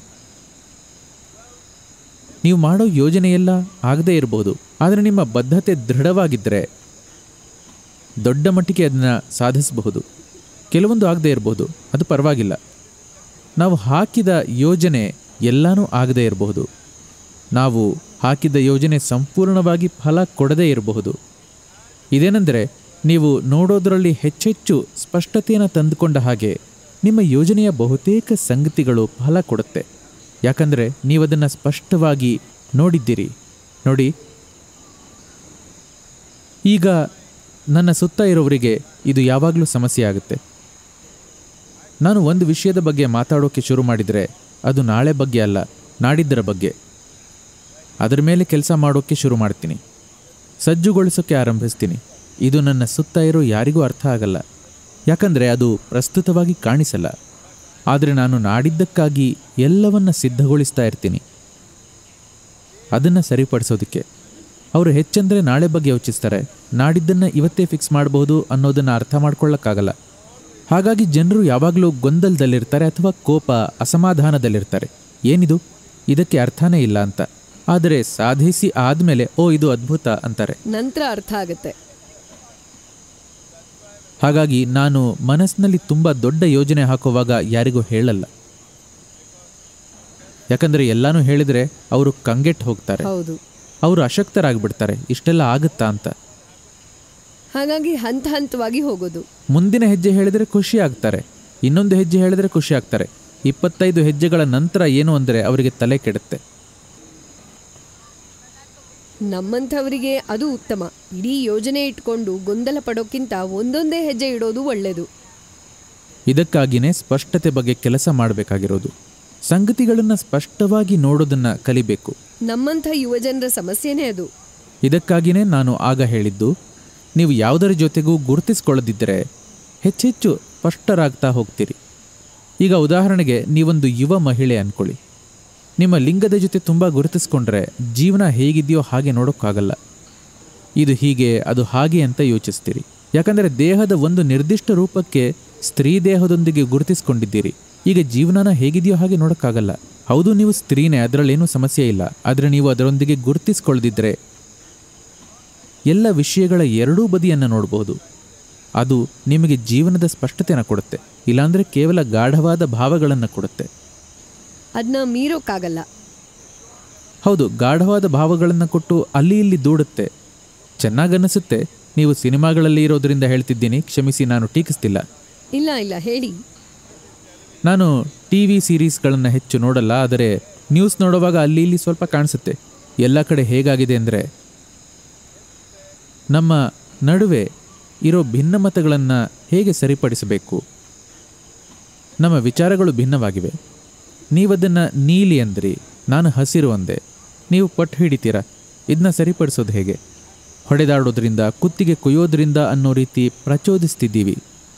ನೀವು ಮಾಡೋ ಯೋಜನೆಯೆಲ್ಲ ಆಗದೇ ಇರಬಹುದು ಆದರೆ ನಿಮ್ಮ ಬದ್ಧತೆ ದೃಢವಾಗಿದ್ದರೆ ದೊಡ್ಡ ಮಟ್ಟಿಗೆ ಅದನ್ನು ಸಾಧಿಸಬಹುದು ಕೆಲವೊಂದು ಆಗದೇ ಇರಬಹುದು ಅದು ಪರವಾಗಿಲ್ಲ ನಾವು ಹಾಕಿದ ಯೋಜನೆ ಎಲ್ಲನೂ ಆಗದೇ ಇರಬಹುದು ನಾವು ಹಾಕಿದ ಯೋಜನೆ ಸಂಪೂರ್ಣವಾಗಿ ಫಲ ಕೊಡದೇ ಇರಬಹುದು ಇದೇನೆಂದರೆ ನೀವು ನೋಡೋದರಲ್ಲಿ ಹೆಚ್ಚೆಚ್ಚು ಸ್ಪಷ್ಟತೆಯನ್ನು ತಂದುಕೊಂಡ ಹಾಗೆ ನಿಮ್ಮ ಯೋಜನೆಯ ಬಹುತೇಕ ಸಂಗತಿಗಳು ಫಲ ಕೊಡುತ್ತೆ ಯಾಕಂದರೆ ನೀವದನ್ನು ಸ್ಪಷ್ಟವಾಗಿ ನೋಡಿದ್ದೀರಿ ನೋಡಿ ಈಗ ನನ್ನ ಸುತ್ತ ಇರೋವರಿಗೆ ಇದು ಯಾವಾಗಲೂ ಸಮಸ್ಯೆ ಆಗುತ್ತೆ ನಾನು ಒಂದು ವಿಷಯದ ಬಗ್ಗೆ ಮಾತಾಡೋಕ್ಕೆ ಶುರು ಮಾಡಿದರೆ ಅದು ನಾಳೆ ಬಗ್ಗೆ ಅಲ್ಲ ನಾಡಿದ್ದರ ಬಗ್ಗೆ ಅದರ ಮೇಲೆ ಕೆಲಸ ಮಾಡೋಕ್ಕೆ ಶುರು ಮಾಡ್ತೀನಿ ಸಜ್ಜುಗೊಳಿಸೋಕ್ಕೆ ಆರಂಭಿಸ್ತೀನಿ ಇದು ನನ್ನ ಸುತ್ತ ಇರೋ ಯಾರಿಗೂ ಅರ್ಥ ಆಗಲ್ಲ ಯಾಕಂದರೆ ಅದು ಪ್ರಸ್ತುತವಾಗಿ ಕಾಣಿಸಲ್ಲ ಆದರೆ ನಾನು ನಾಡಿದ್ದಕ್ಕಾಗಿ ಎಲ್ಲವನ್ನ ಸಿದ್ಧಗೊಳಿಸ್ತಾ ಇರ್ತೀನಿ ಅದನ್ನು ಸರಿಪಡಿಸೋದಕ್ಕೆ ಅವರು ಹೆಚ್ಚಂದರೆ ನಾಳೆ ಬಗ್ಗೆ ಯೋಚಿಸ್ತಾರೆ ನಾಡಿದ್ದನ್ನು ಇವತ್ತೇ ಫಿಕ್ಸ್ ಮಾಡಬಹುದು ಅನ್ನೋದನ್ನು ಅರ್ಥ ಮಾಡ್ಕೊಳ್ಳೋಕ್ಕಾಗಲ್ಲ ಹಾಗಾಗಿ ಜನರು ಯಾವಾಗಲೂ ಗೊಂದಲದಲ್ಲಿರ್ತಾರೆ ಅಥವಾ ಕೋಪ ಅಸಮಾಧಾನದಲ್ಲಿರ್ತಾರೆ ಏನಿದು ಇದಕ್ಕೆ ಅರ್ಥನೇ ಇಲ್ಲ ಅಂತ ಆದರೆ ಸಾಧಿಸಿ ಆದಮೇಲೆ ಓ ಇದು ಅದ್ಭುತ ಅಂತಾರೆ ನಂತರ ಅರ್ಥ ಆಗುತ್ತೆ ಹಾಗಾಗಿ ನಾನು ಮನಸ್ಸಿನಲ್ಲಿ ತುಂಬ ದೊಡ್ಡ ಯೋಜನೆ ಹಾಕುವಾಗ ಯಾರಿಗೂ ಹೇಳಲ್ಲ ಯಾಕಂದರೆ ಎಲ್ಲಾನು ಹೇಳಿದರೆ ಅವರು ಕಂಗೆಟ್ಟು ಹೋಗ್ತಾರೆ ಹೌದು ಅವರು ಅಶಕ್ತರಾಗ್ಬಿಡ್ತಾರೆ ಇಷ್ಟೆಲ್ಲ ಆಗುತ್ತಾ ಅಂತ ಹಾಗಾಗಿ ಹಂತ ಹಂತವಾಗಿ ಹೋಗೋದು ಮುಂದಿನ ಹೆಜ್ಜೆ ಹೇಳಿದರೆ ಖುಷಿ ಆಗ್ತಾರೆ ಇನ್ನೊಂದು ಹೆಜ್ಜೆ ಹೇಳಿದರೆ ಖುಷಿ ಆಗ್ತಾರೆ ಇಪ್ಪತ್ತೈದು ಹೆಜ್ಜೆಗಳ ನಂತರ ಏನು ಅಂದರೆ ಅವರಿಗೆ ತಲೆ ಕೆಡುತ್ತೆ ನಮ್ಮಂಥವರಿಗೆ ಅದು ಉತ್ತಮ ಇಡೀ ಯೋಜನೆ ಇಟ್ಕೊಂಡು ಗೊಂದಲ ಪಡೋಕ್ಕಿಂತ ಒಂದೊಂದೇ ಹೆಜ್ಜೆ ಇಡೋದು ಒಳ್ಳೆಯದು ಇದಕ್ಕಾಗಿಯೇ ಸ್ಪಷ್ಟತೆ ಬಗ್ಗೆ ಕೆಲಸ ಮಾಡಬೇಕಾಗಿರೋದು ಸಂಗತಿಗಳನ್ನು ಸ್ಪಷ್ಟವಾಗಿ ನೋಡೋದನ್ನು ಕಲಿಬೇಕು ನಮ್ಮಂಥ ಯುವಜನರ ಸಮಸ್ಯೆನೇ ಅದು ಇದಕ್ಕಾಗಿಯೇ ನಾನು ಆಗ ಹೇಳಿದ್ದು ನೀವು ಯಾವುದರ ಜೊತೆಗೂ ಗುರುತಿಸ್ಕೊಳ್ಳದಿದ್ದರೆ ಹೆಚ್ಚೆಚ್ಚು ಸ್ಪಷ್ಟರಾಗ್ತಾ ಹೋಗ್ತೀರಿ ಈಗ ಉದಾಹರಣೆಗೆ ನೀವೊಂದು ಯುವ ಮಹಿಳೆ ಅಂದ್ಕೊಳ್ಳಿ ನಿಮ್ಮ ಲಿಂಗದ ಜೊತೆ ತುಂಬ ಗುರುತಿಸ್ಕೊಂಡ್ರೆ ಜೀವನ ಹೇಗಿದೆಯೋ ಹಾಗೆ ನೋಡೋಕ್ಕಾಗಲ್ಲ ಇದು ಹೀಗೆ ಅದು ಹಾಗೆ ಅಂತ ಯೋಚಿಸ್ತೀರಿ ಯಾಕಂದರೆ ದೇಹದ ಒಂದು ನಿರ್ದಿಷ್ಟ ರೂಪಕ್ಕೆ ಸ್ತ್ರೀ ದೇಹದೊಂದಿಗೆ ಗುರುತಿಸ್ಕೊಂಡಿದ್ದೀರಿ ಈಗ ಜೀವನನ ಹೇಗಿದೆಯೋ ಹಾಗೆ ನೋಡೋಕ್ಕಾಗಲ್ಲ ಹೌದು ನೀವು ಸ್ತ್ರೀನೇ ಅದರಲ್ಲೇನೂ ಸಮಸ್ಯೆ ಇಲ್ಲ ಆದರೆ ನೀವು ಅದರೊಂದಿಗೆ ಗುರುತಿಸ್ಕೊಳ್ಳದಿದ್ದರೆ ಎಲ್ಲ ವಿಷಯಗಳ ಎರಡೂ ಬದಿಯನ್ನು ನೋಡಬಹುದು ಅದು ನಿಮಗೆ ಜೀವನದ ಸ್ಪಷ್ಟತೆಯನ್ನು ಕೊಡುತ್ತೆ ಇಲ್ಲಾಂದರೆ ಕೇವಲ ಗಾಢವಾದ ಭಾವಗಳನ್ನು ಕೊಡುತ್ತೆ ಅದನ್ನ ಮೀರೋಕ್ಕಾಗಲ್ಲ ಹೌದು ಗಾಢವಾದ ಭಾವಗಳನ್ನು ಕೊಟ್ಟು ಅಲ್ಲಿ ಇಲ್ಲಿ ದೂಡುತ್ತೆ ಚೆನ್ನಾಗನ್ನಿಸುತ್ತೆ ನೀವು ಸಿನಿಮಾಗಳಲ್ಲಿ ಇರೋದರಿಂದ ಹೇಳ್ತಿದ್ದೀನಿ ಕ್ಷಮಿಸಿ ನಾನು ಟೀಕಿಸ್ತಿಲ್ಲ ಇಲ್ಲ ಇಲ್ಲ ಹೇಳಿ ನಾನು ಟಿ ವಿ ಸೀರೀಸ್ಗಳನ್ನು ಹೆಚ್ಚು ನೋಡಲ್ಲ ಆದರೆ ನ್ಯೂಸ್ ನೋಡುವಾಗ ಅಲ್ಲಿ ಇಲ್ಲಿ ಸ್ವಲ್ಪ ಕಾಣಿಸುತ್ತೆ ಎಲ್ಲ ಕಡೆ ಹೇಗಾಗಿದೆ ಅಂದರೆ ನಮ್ಮ ನಡುವೆ ಇರೋ ಭಿನ್ನಮತಗಳನ್ನು ಹೇಗೆ ಸರಿಪಡಿಸಬೇಕು ನಮ್ಮ ವಿಚಾರಗಳು ಭಿನ್ನವಾಗಿವೆ ನೀವದನ್ನು ನೀಲಿ ಅಂದ್ರಿ ನಾನು ಹಸಿರು ಅಂದೆ ನೀವು ಪಟ್ಟು ಹಿಡಿತೀರಾ ಇದನ್ನ ಸರಿಪಡಿಸೋದು ಹೇಗೆ ಹೊಡೆದಾಡೋದ್ರಿಂದ ಕುತ್ತಿಗೆ ಕೊಯ್ಯೋದ್ರಿಂದ ಅನ್ನೋ ರೀತಿ ಪ್ರಚೋದಿಸ್ತಿದ್ದೀವಿ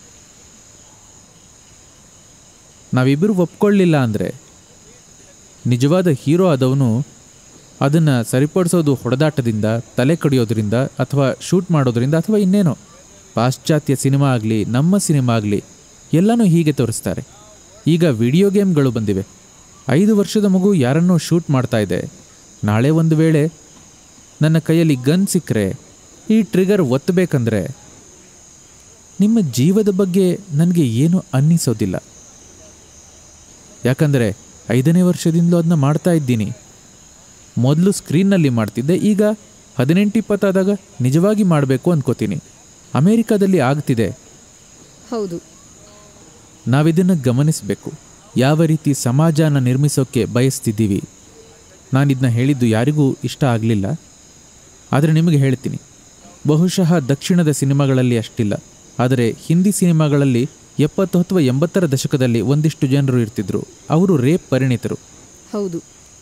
ನಾವಿಬ್ಬರು ಒಪ್ಕೊಳ್ಳಿಲ್ಲ ಅಂದರೆ ನಿಜವಾದ ಹೀರೋ ಆದವನು ಅದನ್ನು ಸರಿಪಡಿಸೋದು ಹೊಡೆದಾಟದಿಂದ ತಲೆ ಕಡಿಯೋದ್ರಿಂದ ಅಥವಾ ಶೂಟ್ ಮಾಡೋದ್ರಿಂದ ಅಥವಾ ಇನ್ನೇನೋ ಪಾಶ್ಚಾತ್ಯ ಸಿನಿಮಾ ಆಗಲಿ ನಮ್ಮ ಸಿನಿಮಾ ಆಗಲಿ ಎಲ್ಲನೂ ಹೀಗೆ ತೋರಿಸ್ತಾರೆ ಈಗ ವಿಡಿಯೋ ಗೇಮ್ಗಳು ಬಂದಿವೆ ಐದು ವರ್ಷದ ಮಗು ಯಾರನ್ನೋ ಶೂಟ್ ಮಾಡ್ತಾ ಇದೆ ನಾಳೆ ಒಂದು ವೇಳೆ ನನ್ನ ಕೈಯಲ್ಲಿ ಗನ್ ಸಿಕ್ಕರೆ ಈ ಟ್ರಿಗರ್ ಒತ್ತಬೇಕಂದ್ರೆ ನಿಮ್ಮ ಜೀವದ ಬಗ್ಗೆ ನನಗೆ ಏನು ಅನ್ನಿಸೋದಿಲ್ಲ ಯಾಕಂದರೆ ಐದನೇ ವರ್ಷದಿಂದಲೂ ಅದನ್ನ ಮಾಡ್ತಾ ಇದ್ದೀನಿ ಮೊದಲು ಸ್ಕ್ರೀನ್ನಲ್ಲಿ ಮಾಡ್ತಿದ್ದೆ ಈಗ ಹದಿನೆಂಟು ಇಪ್ಪತ್ತಾದಾಗ ನಿಜವಾಗಿ ಮಾಡಬೇಕು ಅನ್ಕೋತೀನಿ ಅಮೇರಿಕಾದಲ್ಲಿ ಆಗ್ತಿದೆ ಹೌದು ನಾವಿದನ್ನು ಗಮನಿಸಬೇಕು ಯಾವ ರೀತಿ ಸಮಾಜನ ನಿರ್ಮಿಸೋಕ್ಕೆ ಬಯಸ್ತಿದ್ದೀವಿ ನಾನಿದನ್ನ ಹೇಳಿದ್ದು ಯಾರಿಗೂ ಇಷ್ಟ ಆಗಲಿಲ್ಲ ಆದರೆ ನಿಮಗೆ ಹೇಳ್ತೀನಿ ಬಹುಶಃ ದಕ್ಷಿಣದ ಸಿನಿಮಾಗಳಲ್ಲಿ ಅಷ್ಟಿಲ್ಲ ಆದರೆ ಹಿಂದಿ ಸಿನಿಮಾಗಳಲ್ಲಿ ಎಪ್ಪತ್ತು ಅಥವಾ ಎಂಬತ್ತರ ದಶಕದಲ್ಲಿ ಒಂದಿಷ್ಟು ಜನರು ಇರ್ತಿದ್ರು ಅವರು ರೇಪ್ ಪರಿಣಿತರು ಹೌದು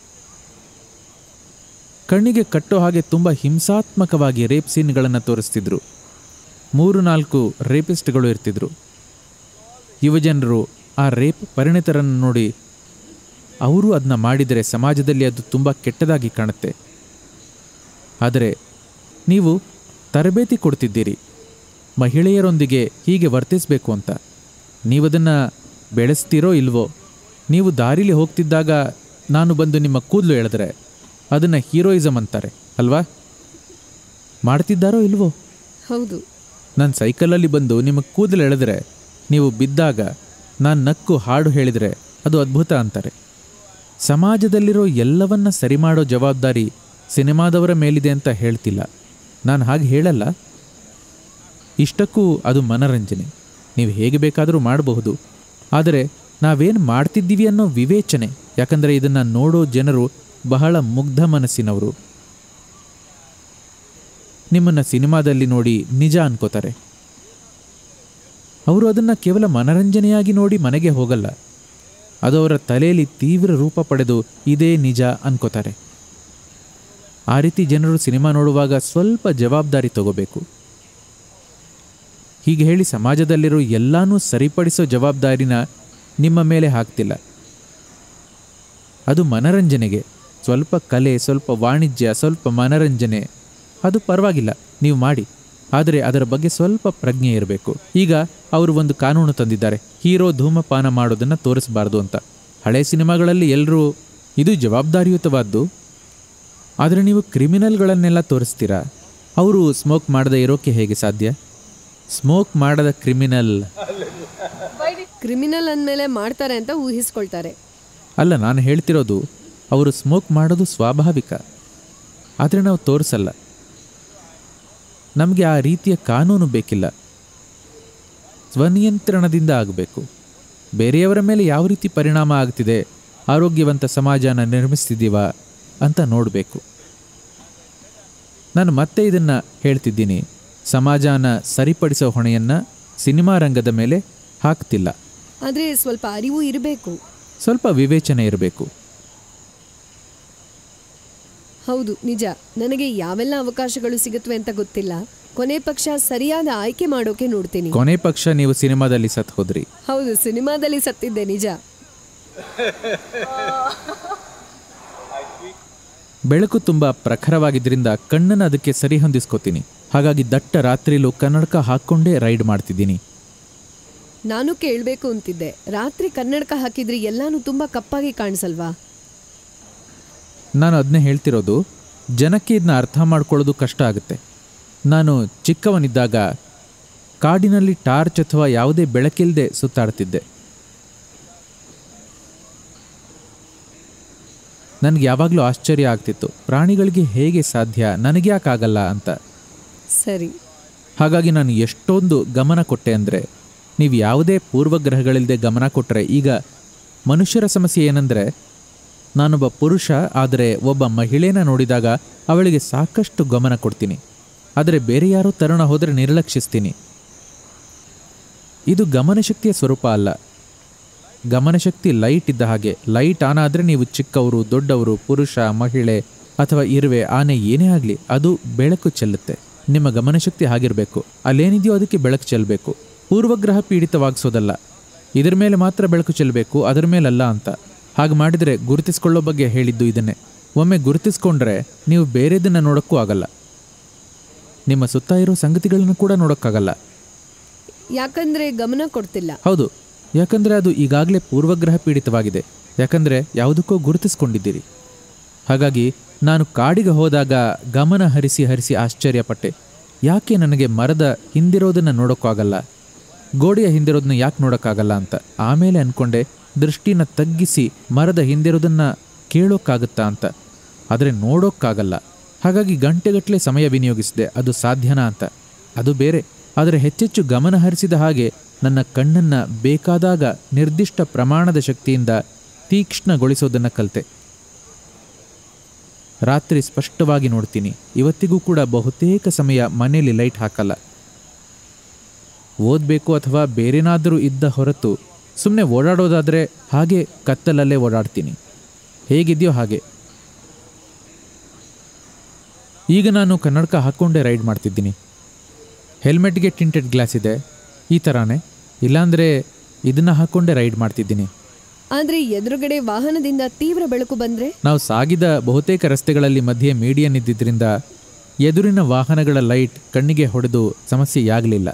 ಕಣ್ಣಿಗೆ ಕಟ್ಟೋ ಹಾಗೆ ತುಂಬ ಹಿಂಸಾತ್ಮಕವಾಗಿ ರೇಪ್ ಸೀನ್ಗಳನ್ನು ತೋರಿಸ್ತಿದ್ರು ಮೂರು ನಾಲ್ಕು ರೇಪಿಸ್ಟ್ಗಳು ಇರ್ತಿದ್ರು ಯುವಜನರು ಆ ರೇಪ್ ಪರಿಣಿತರನ್ನು ನೋಡಿ ಅವರು ಅದನ್ನ ಮಾಡಿದರೆ ಸಮಾಜದಲ್ಲಿ ಅದು ತುಂಬ ಕೆಟ್ಟದಾಗಿ ಕಾಣುತ್ತೆ ಆದರೆ ನೀವು ತರಬೇತಿ ಕೊಡ್ತಿದ್ದೀರಿ ಮಹಿಳೆಯರೊಂದಿಗೆ ಹೀಗೆ ವರ್ತಿಸಬೇಕು ಅಂತ ನೀವದನ್ನು ಬೆಳೆಸ್ತೀರೋ ಇಲ್ವೋ ನೀವು ದಾರಿಲಿ ಹೋಗ್ತಿದ್ದಾಗ ನಾನು ಬಂದು ನಿಮ್ಮ ಕೂದಲು ಎಳೆದ್ರೆ ಅದನ್ನು ಹೀರೋಯಿಸಮ್ ಅಂತಾರೆ ಅಲ್ವಾ ಮಾಡ್ತಿದ್ದಾರೋ ಇಲ್ವೋ ಹೌದು ನಾನು ಸೈಕಲಲ್ಲಿ ಬಂದು ನಿಮ್ಮ ಕೂದಲು ಎಳೆದ್ರೆ ನೀವು ಬಿದ್ದಾಗ ನಾನು ನಕ್ಕು ಹಾಡು ಹೇಳಿದರೆ ಅದು ಅದ್ಭುತ ಅಂತಾರೆ ಸಮಾಜದಲ್ಲಿರೋ ಎಲ್ಲವನ್ನ ಸರಿ ಮಾಡೋ ಜವಾಬ್ದಾರಿ ಸಿನಿಮಾದವರ ಮೇಲಿದೆ ಅಂತ ಹೇಳ್ತಿಲ್ಲ ನಾನು ಹಾಗೆ ಹೇಳಲ್ಲ ಇಷ್ಟಕ್ಕೂ ಅದು ಮನರಂಜನೆ ನೀವು ಹೇಗೆ ಬೇಕಾದರೂ ಮಾಡಬಹುದು ಆದರೆ ನಾವೇನು ಮಾಡ್ತಿದ್ದೀವಿ ಅನ್ನೋ ವಿವೇಚನೆ ಯಾಕಂದರೆ ಇದನ್ನು ನೋಡೋ ಜನರು ಬಹಳ ಮುಗ್ಧ ಮನಸ್ಸಿನವರು ನಿಮ್ಮನ್ನು ಸಿನಿಮಾದಲ್ಲಿ ನೋಡಿ ನಿಜ ಅನ್ಕೋತಾರೆ ಅವರು ಅದನ್ನು ಕೇವಲ ಮನರಂಜನೆಯಾಗಿ ನೋಡಿ ಮನೆಗೆ ಹೋಗಲ್ಲ ಅದು ಅವರ ತಲೆಯಲ್ಲಿ ತೀವ್ರ ರೂಪ ಪಡೆದು ಇದೇ ನಿಜ ಅನ್ಕೋತಾರೆ ಆ ರೀತಿ ಜನರು ಸಿನಿಮಾ ನೋಡುವಾಗ ಸ್ವಲ್ಪ ಜವಾಬ್ದಾರಿ ತಗೋಬೇಕು ಹೀಗೆ ಹೇಳಿ ಸಮಾಜದಲ್ಲಿರೋ ಎಲ್ಲಾನೂ ಸರಿಪಡಿಸೋ ಜವಾಬ್ದಾರಿನ ನಿಮ್ಮ ಮೇಲೆ ಹಾಕ್ತಿಲ್ಲ ಅದು ಮನರಂಜನೆಗೆ ಸ್ವಲ್ಪ ಕಲೆ ಸ್ವಲ್ಪ ವಾಣಿಜ್ಯ ಸ್ವಲ್ಪ ಮನರಂಜನೆ ಅದು ಪರವಾಗಿಲ್ಲ ನೀವು ಮಾಡಿ ಆದರೆ ಅದರ ಬಗ್ಗೆ ಸ್ವಲ್ಪ ಪ್ರಜ್ಞೆ ಇರಬೇಕು ಈಗ ಅವರು ಒಂದು ಕಾನೂನು ತಂದಿದ್ದಾರೆ ಹೀರೋ ಧೂಮಪಾನ ಮಾಡೋದನ್ನು ತೋರಿಸಬಾರ್ದು ಅಂತ ಹಳೆ ಸಿನಿಮಾಗಳಲ್ಲಿ ಎಲ್ಲರೂ ಇದು ಜವಾಬ್ದಾರಿಯುತವಾದ್ದು ಆದರೆ ನೀವು ಕ್ರಿಮಿನಲ್ಗಳನ್ನೆಲ್ಲ ತೋರಿಸ್ತೀರಾ ಅವರು ಸ್ಮೋಕ್ ಮಾಡದೇ ಇರೋಕ್ಕೆ ಹೇಗೆ ಸಾಧ್ಯ ಸ್ಮೋಕ್ ಮಾಡದ ಕ್ರಿಮಿನಲ್ ಕ್ರಿಮಿನಲ್ ಅಂದಮೇಲೆ ಮಾಡ್ತಾರೆ ಅಂತ ಊಹಿಸ್ಕೊಳ್ತಾರೆ ಅಲ್ಲ ನಾನು ಹೇಳ್ತಿರೋದು ಅವರು ಸ್ಮೋಕ್ ಮಾಡೋದು ಸ್ವಾಭಾವಿಕ ಆದರೆ ನಾವು ತೋರಿಸಲ್ಲ ನಮಗೆ ಆ ರೀತಿಯ ಕಾನೂನು ಬೇಕಿಲ್ಲ ಸ್ವನಿಯಂತ್ರಣದಿಂದ ಆಗಬೇಕು ಬೇರೆಯವರ ಮೇಲೆ ಯಾವ ರೀತಿ ಪರಿಣಾಮ ಆಗ್ತಿದೆ ಆರೋಗ್ಯವಂತ ಸಮಾಜನ ನಿರ್ಮಿಸ್ತಿದ್ದೀವ ಅಂತ ನೋಡಬೇಕು ನಾನು ಮತ್ತೆ ಇದನ್ನು ಹೇಳ್ತಿದ್ದೀನಿ ಸಮಾಜನ ಸರಿಪಡಿಸೋ ಹೊಣೆಯನ್ನು ಸಿನಿಮಾ ರಂಗದ ಮೇಲೆ ಹಾಕ್ತಿಲ್ಲ ಆದರೆ ಸ್ವಲ್ಪ ಅರಿವು ಇರಬೇಕು ಸ್ವಲ್ಪ ವಿವೇಚನೆ ಇರಬೇಕು ಹೌದು ನಿಜ ನನಗೆ ಯಾವೆಲ್ಲ ಅವಕಾಶಗಳು ಸಿಗುತ್ತವೆ ಅಂತ ಗೊತ್ತಿಲ್ಲ ಕೊನೆ ಪಕ್ಷ ಸರಿಯಾದ ಆಯ್ಕೆ ಮಾಡೋಕೆ ನೋಡ್ತೀನಿ ಕೊನೆ ಪಕ್ಷ ನೀವು ಸಿನಿಮಾದಲ್ಲಿ ಸತ್ ಹೋದ್ರಿ ಹೌದು ಸಿನಿಮಾದಲ್ಲಿ ಸತ್ತಿದ್ದೆ ನಿಜ ಬೆಳಕು ತುಂಬ ಪ್ರಖರವಾಗಿದ್ದರಿಂದ ಕಣ್ಣನ್ನು ಅದಕ್ಕೆ ಸರಿ ಹೊಂದಿಸ್ಕೋತೀನಿ ಹಾಗಾಗಿ ದಟ್ಟ ರಾತ್ರಿಲೂ ಕನ್ನಡಕ ಹಾಕ್ಕೊಂಡೇ ರೈಡ್ ಮಾಡ್ತಿದ್ದೀನಿ ನಾನು ಕೇಳಬೇಕು ಅಂತಿದ್ದೆ ರಾತ್ರಿ ಕನ್ನಡಕ ಹಾಕಿದ್ರೆ ಎಲ್ಲಾನು ತುಂಬಾ ಕಪ್ಪಾಗಿ ಕಾಣಿಸಲ್ವಾ ನಾನು ಅದನ್ನೇ ಹೇಳ್ತಿರೋದು ಜನಕ್ಕೆ ಇದನ್ನ ಅರ್ಥ ಮಾಡ್ಕೊಳ್ಳೋದು ಕಷ್ಟ ಆಗುತ್ತೆ ನಾನು ಚಿಕ್ಕವನಿದ್ದಾಗ ಕಾಡಿನಲ್ಲಿ ಟಾರ್ಚ್ ಅಥವಾ ಯಾವುದೇ ಬೆಳಕಿಲ್ಲದೆ ಸುತ್ತಾಡ್ತಿದ್ದೆ ನನಗೆ ಯಾವಾಗಲೂ ಆಶ್ಚರ್ಯ ಆಗ್ತಿತ್ತು ಪ್ರಾಣಿಗಳಿಗೆ ಹೇಗೆ ಸಾಧ್ಯ ನನಗೆ ಯಾಕಾಗಲ್ಲ ಅಂತ ಸರಿ ಹಾಗಾಗಿ ನಾನು ಎಷ್ಟೊಂದು ಗಮನ ಕೊಟ್ಟೆ ಅಂದರೆ ನೀವು ಯಾವುದೇ ಪೂರ್ವಗ್ರಹಗಳಿಲ್ಲದೆ ಗಮನ ಕೊಟ್ಟರೆ ಈಗ ಮನುಷ್ಯರ ಸಮಸ್ಯೆ ಏನಂದರೆ ನಾನೊಬ್ಬ ಪುರುಷ ಆದರೆ ಒಬ್ಬ ಮಹಿಳೆನ ನೋಡಿದಾಗ ಅವಳಿಗೆ ಸಾಕಷ್ಟು ಗಮನ ಕೊಡ್ತೀನಿ ಆದರೆ ಬೇರೆ ಯಾರೋ ತರುಣ ಹೋದರೆ ನಿರ್ಲಕ್ಷಿಸ್ತೀನಿ ಇದು ಗಮನಶಕ್ತಿಯ ಸ್ವರೂಪ ಅಲ್ಲ ಗಮನಶಕ್ತಿ ಲೈಟ್ ಇದ್ದ ಹಾಗೆ ಲೈಟ್ ಆನ್ ಆದರೆ ನೀವು ಚಿಕ್ಕವರು ದೊಡ್ಡವರು ಪುರುಷ ಮಹಿಳೆ ಅಥವಾ ಇರುವೆ ಆನೆ ಏನೇ ಆಗಲಿ ಅದು ಬೆಳಕು ಚೆಲ್ಲುತ್ತೆ ನಿಮ್ಮ ಗಮನಶಕ್ತಿ ಹಾಗಿರಬೇಕು ಅಲ್ಲೇನಿದೆಯೋ ಅದಕ್ಕೆ ಬೆಳಕು ಚೆಲ್ಲಬೇಕು ಪೂರ್ವಗ್ರಹ ಪೀಡಿತವಾಗಿಸೋದಲ್ಲ ಇದರ ಮೇಲೆ ಮಾತ್ರ ಬೆಳಕು ಚೆಲ್ಲಬೇಕು ಅದರ ಮೇಲಲ್ಲ ಅಂತ ಹಾಗೆ ಮಾಡಿದರೆ ಗುರುತಿಸ್ಕೊಳ್ಳೋ ಬಗ್ಗೆ ಹೇಳಿದ್ದು ಇದನ್ನೇ ಒಮ್ಮೆ ಗುರುತಿಸ್ಕೊಂಡ್ರೆ ನೀವು ಬೇರೆದನ್ನು ನೋಡೋಕ್ಕೂ ಆಗಲ್ಲ ನಿಮ್ಮ ಸುತ್ತ ಇರೋ ಸಂಗತಿಗಳನ್ನು ಕೂಡ ನೋಡೋಕ್ಕಾಗಲ್ಲ ಯಾಕಂದ್ರೆ ಗಮನ ಕೊಡ್ತಿಲ್ಲ ಹೌದು ಯಾಕಂದರೆ ಅದು ಈಗಾಗಲೇ ಪೂರ್ವಗ್ರಹ ಪೀಡಿತವಾಗಿದೆ ಯಾಕಂದರೆ ಯಾವುದಕ್ಕೋ ಗುರುತಿಸ್ಕೊಂಡಿದ್ದೀರಿ ಹಾಗಾಗಿ ನಾನು ಕಾಡಿಗೆ ಹೋದಾಗ ಗಮನ ಹರಿಸಿ ಹರಿಸಿ ಆಶ್ಚರ್ಯಪಟ್ಟೆ ಯಾಕೆ ನನಗೆ ಮರದ ಹಿಂದಿರೋದನ್ನು ನೋಡೋಕ್ಕಾಗಲ್ಲ ಗೋಡೆಯ ಹಿಂದಿರೋದನ್ನ ಯಾಕೆ ನೋಡೋಕ್ಕಾಗಲ್ಲ ಅಂತ ಆಮೇಲೆ ಅಂದ್ಕೊಂಡೆ ದೃಷ್ಟಿನ ತಗ್ಗಿಸಿ ಮರದ ಹಿಂದಿರೋದನ್ನು ಕೇಳೋಕ್ಕಾಗುತ್ತಾ ಅಂತ ಆದರೆ ನೋಡೋಕ್ಕಾಗಲ್ಲ ಹಾಗಾಗಿ ಗಂಟೆಗಟ್ಟಲೆ ಸಮಯ ವಿನಿಯೋಗಿಸಿದೆ ಅದು ಸಾಧ್ಯನಾ ಅಂತ ಅದು ಬೇರೆ ಆದರೆ ಹೆಚ್ಚೆಚ್ಚು ಗಮನ ಹರಿಸಿದ ಹಾಗೆ ನನ್ನ ಕಣ್ಣನ್ನು ಬೇಕಾದಾಗ ನಿರ್ದಿಷ್ಟ ಪ್ರಮಾಣದ ಶಕ್ತಿಯಿಂದ ತೀಕ್ಷ್ಣಗೊಳಿಸೋದನ್ನು ಕಲಿತೆ ರಾತ್ರಿ ಸ್ಪಷ್ಟವಾಗಿ ನೋಡ್ತೀನಿ ಇವತ್ತಿಗೂ ಕೂಡ ಬಹುತೇಕ ಸಮಯ ಮನೆಯಲ್ಲಿ ಲೈಟ್ ಹಾಕಲ್ಲ ಓದಬೇಕು ಅಥವಾ ಬೇರೇನಾದರೂ ಇದ್ದ ಹೊರತು ಸುಮ್ಮನೆ ಓಡಾಡೋದಾದರೆ ಹಾಗೆ ಕತ್ತಲಲ್ಲೇ ಓಡಾಡ್ತೀನಿ ಹೇಗಿದೆಯೋ ಹಾಗೆ ಈಗ ನಾನು ಕನ್ನಡಕ ಹಾಕ್ಕೊಂಡೇ ರೈಡ್ ಮಾಡ್ತಿದ್ದೀನಿ ಹೆಲ್ಮೆಟ್ಗೆ ಟಿಂಟೆಡ್ ಗ್ಲಾಸ್ ಇದೆ ಈ ಥರನೇ ಇಲ್ಲಾಂದರೆ ಇದನ್ನು ಹಾಕ್ಕೊಂಡೇ ರೈಡ್ ಮಾಡ್ತಿದ್ದೀನಿ ಆದ್ರೆ ಎದುರುಗಡೆ ವಾಹನದಿಂದ ತೀವ್ರ ಬೆಳಕು ಬಂದ್ರೆ ನಾವು ಸಾಗಿದ ಬಹುತೇಕ ರಸ್ತೆಗಳಲ್ಲಿ ಮಧ್ಯೆ ಮೀಡಿಯನ್ ಇದ್ದಿದ್ದರಿಂದ ಎದುರಿನ ವಾಹನಗಳ ಲೈಟ್ ಕಣ್ಣಿಗೆ ಹೊಡೆದು ಸಮಸ್ಯೆಯಾಗಲಿಲ್ಲ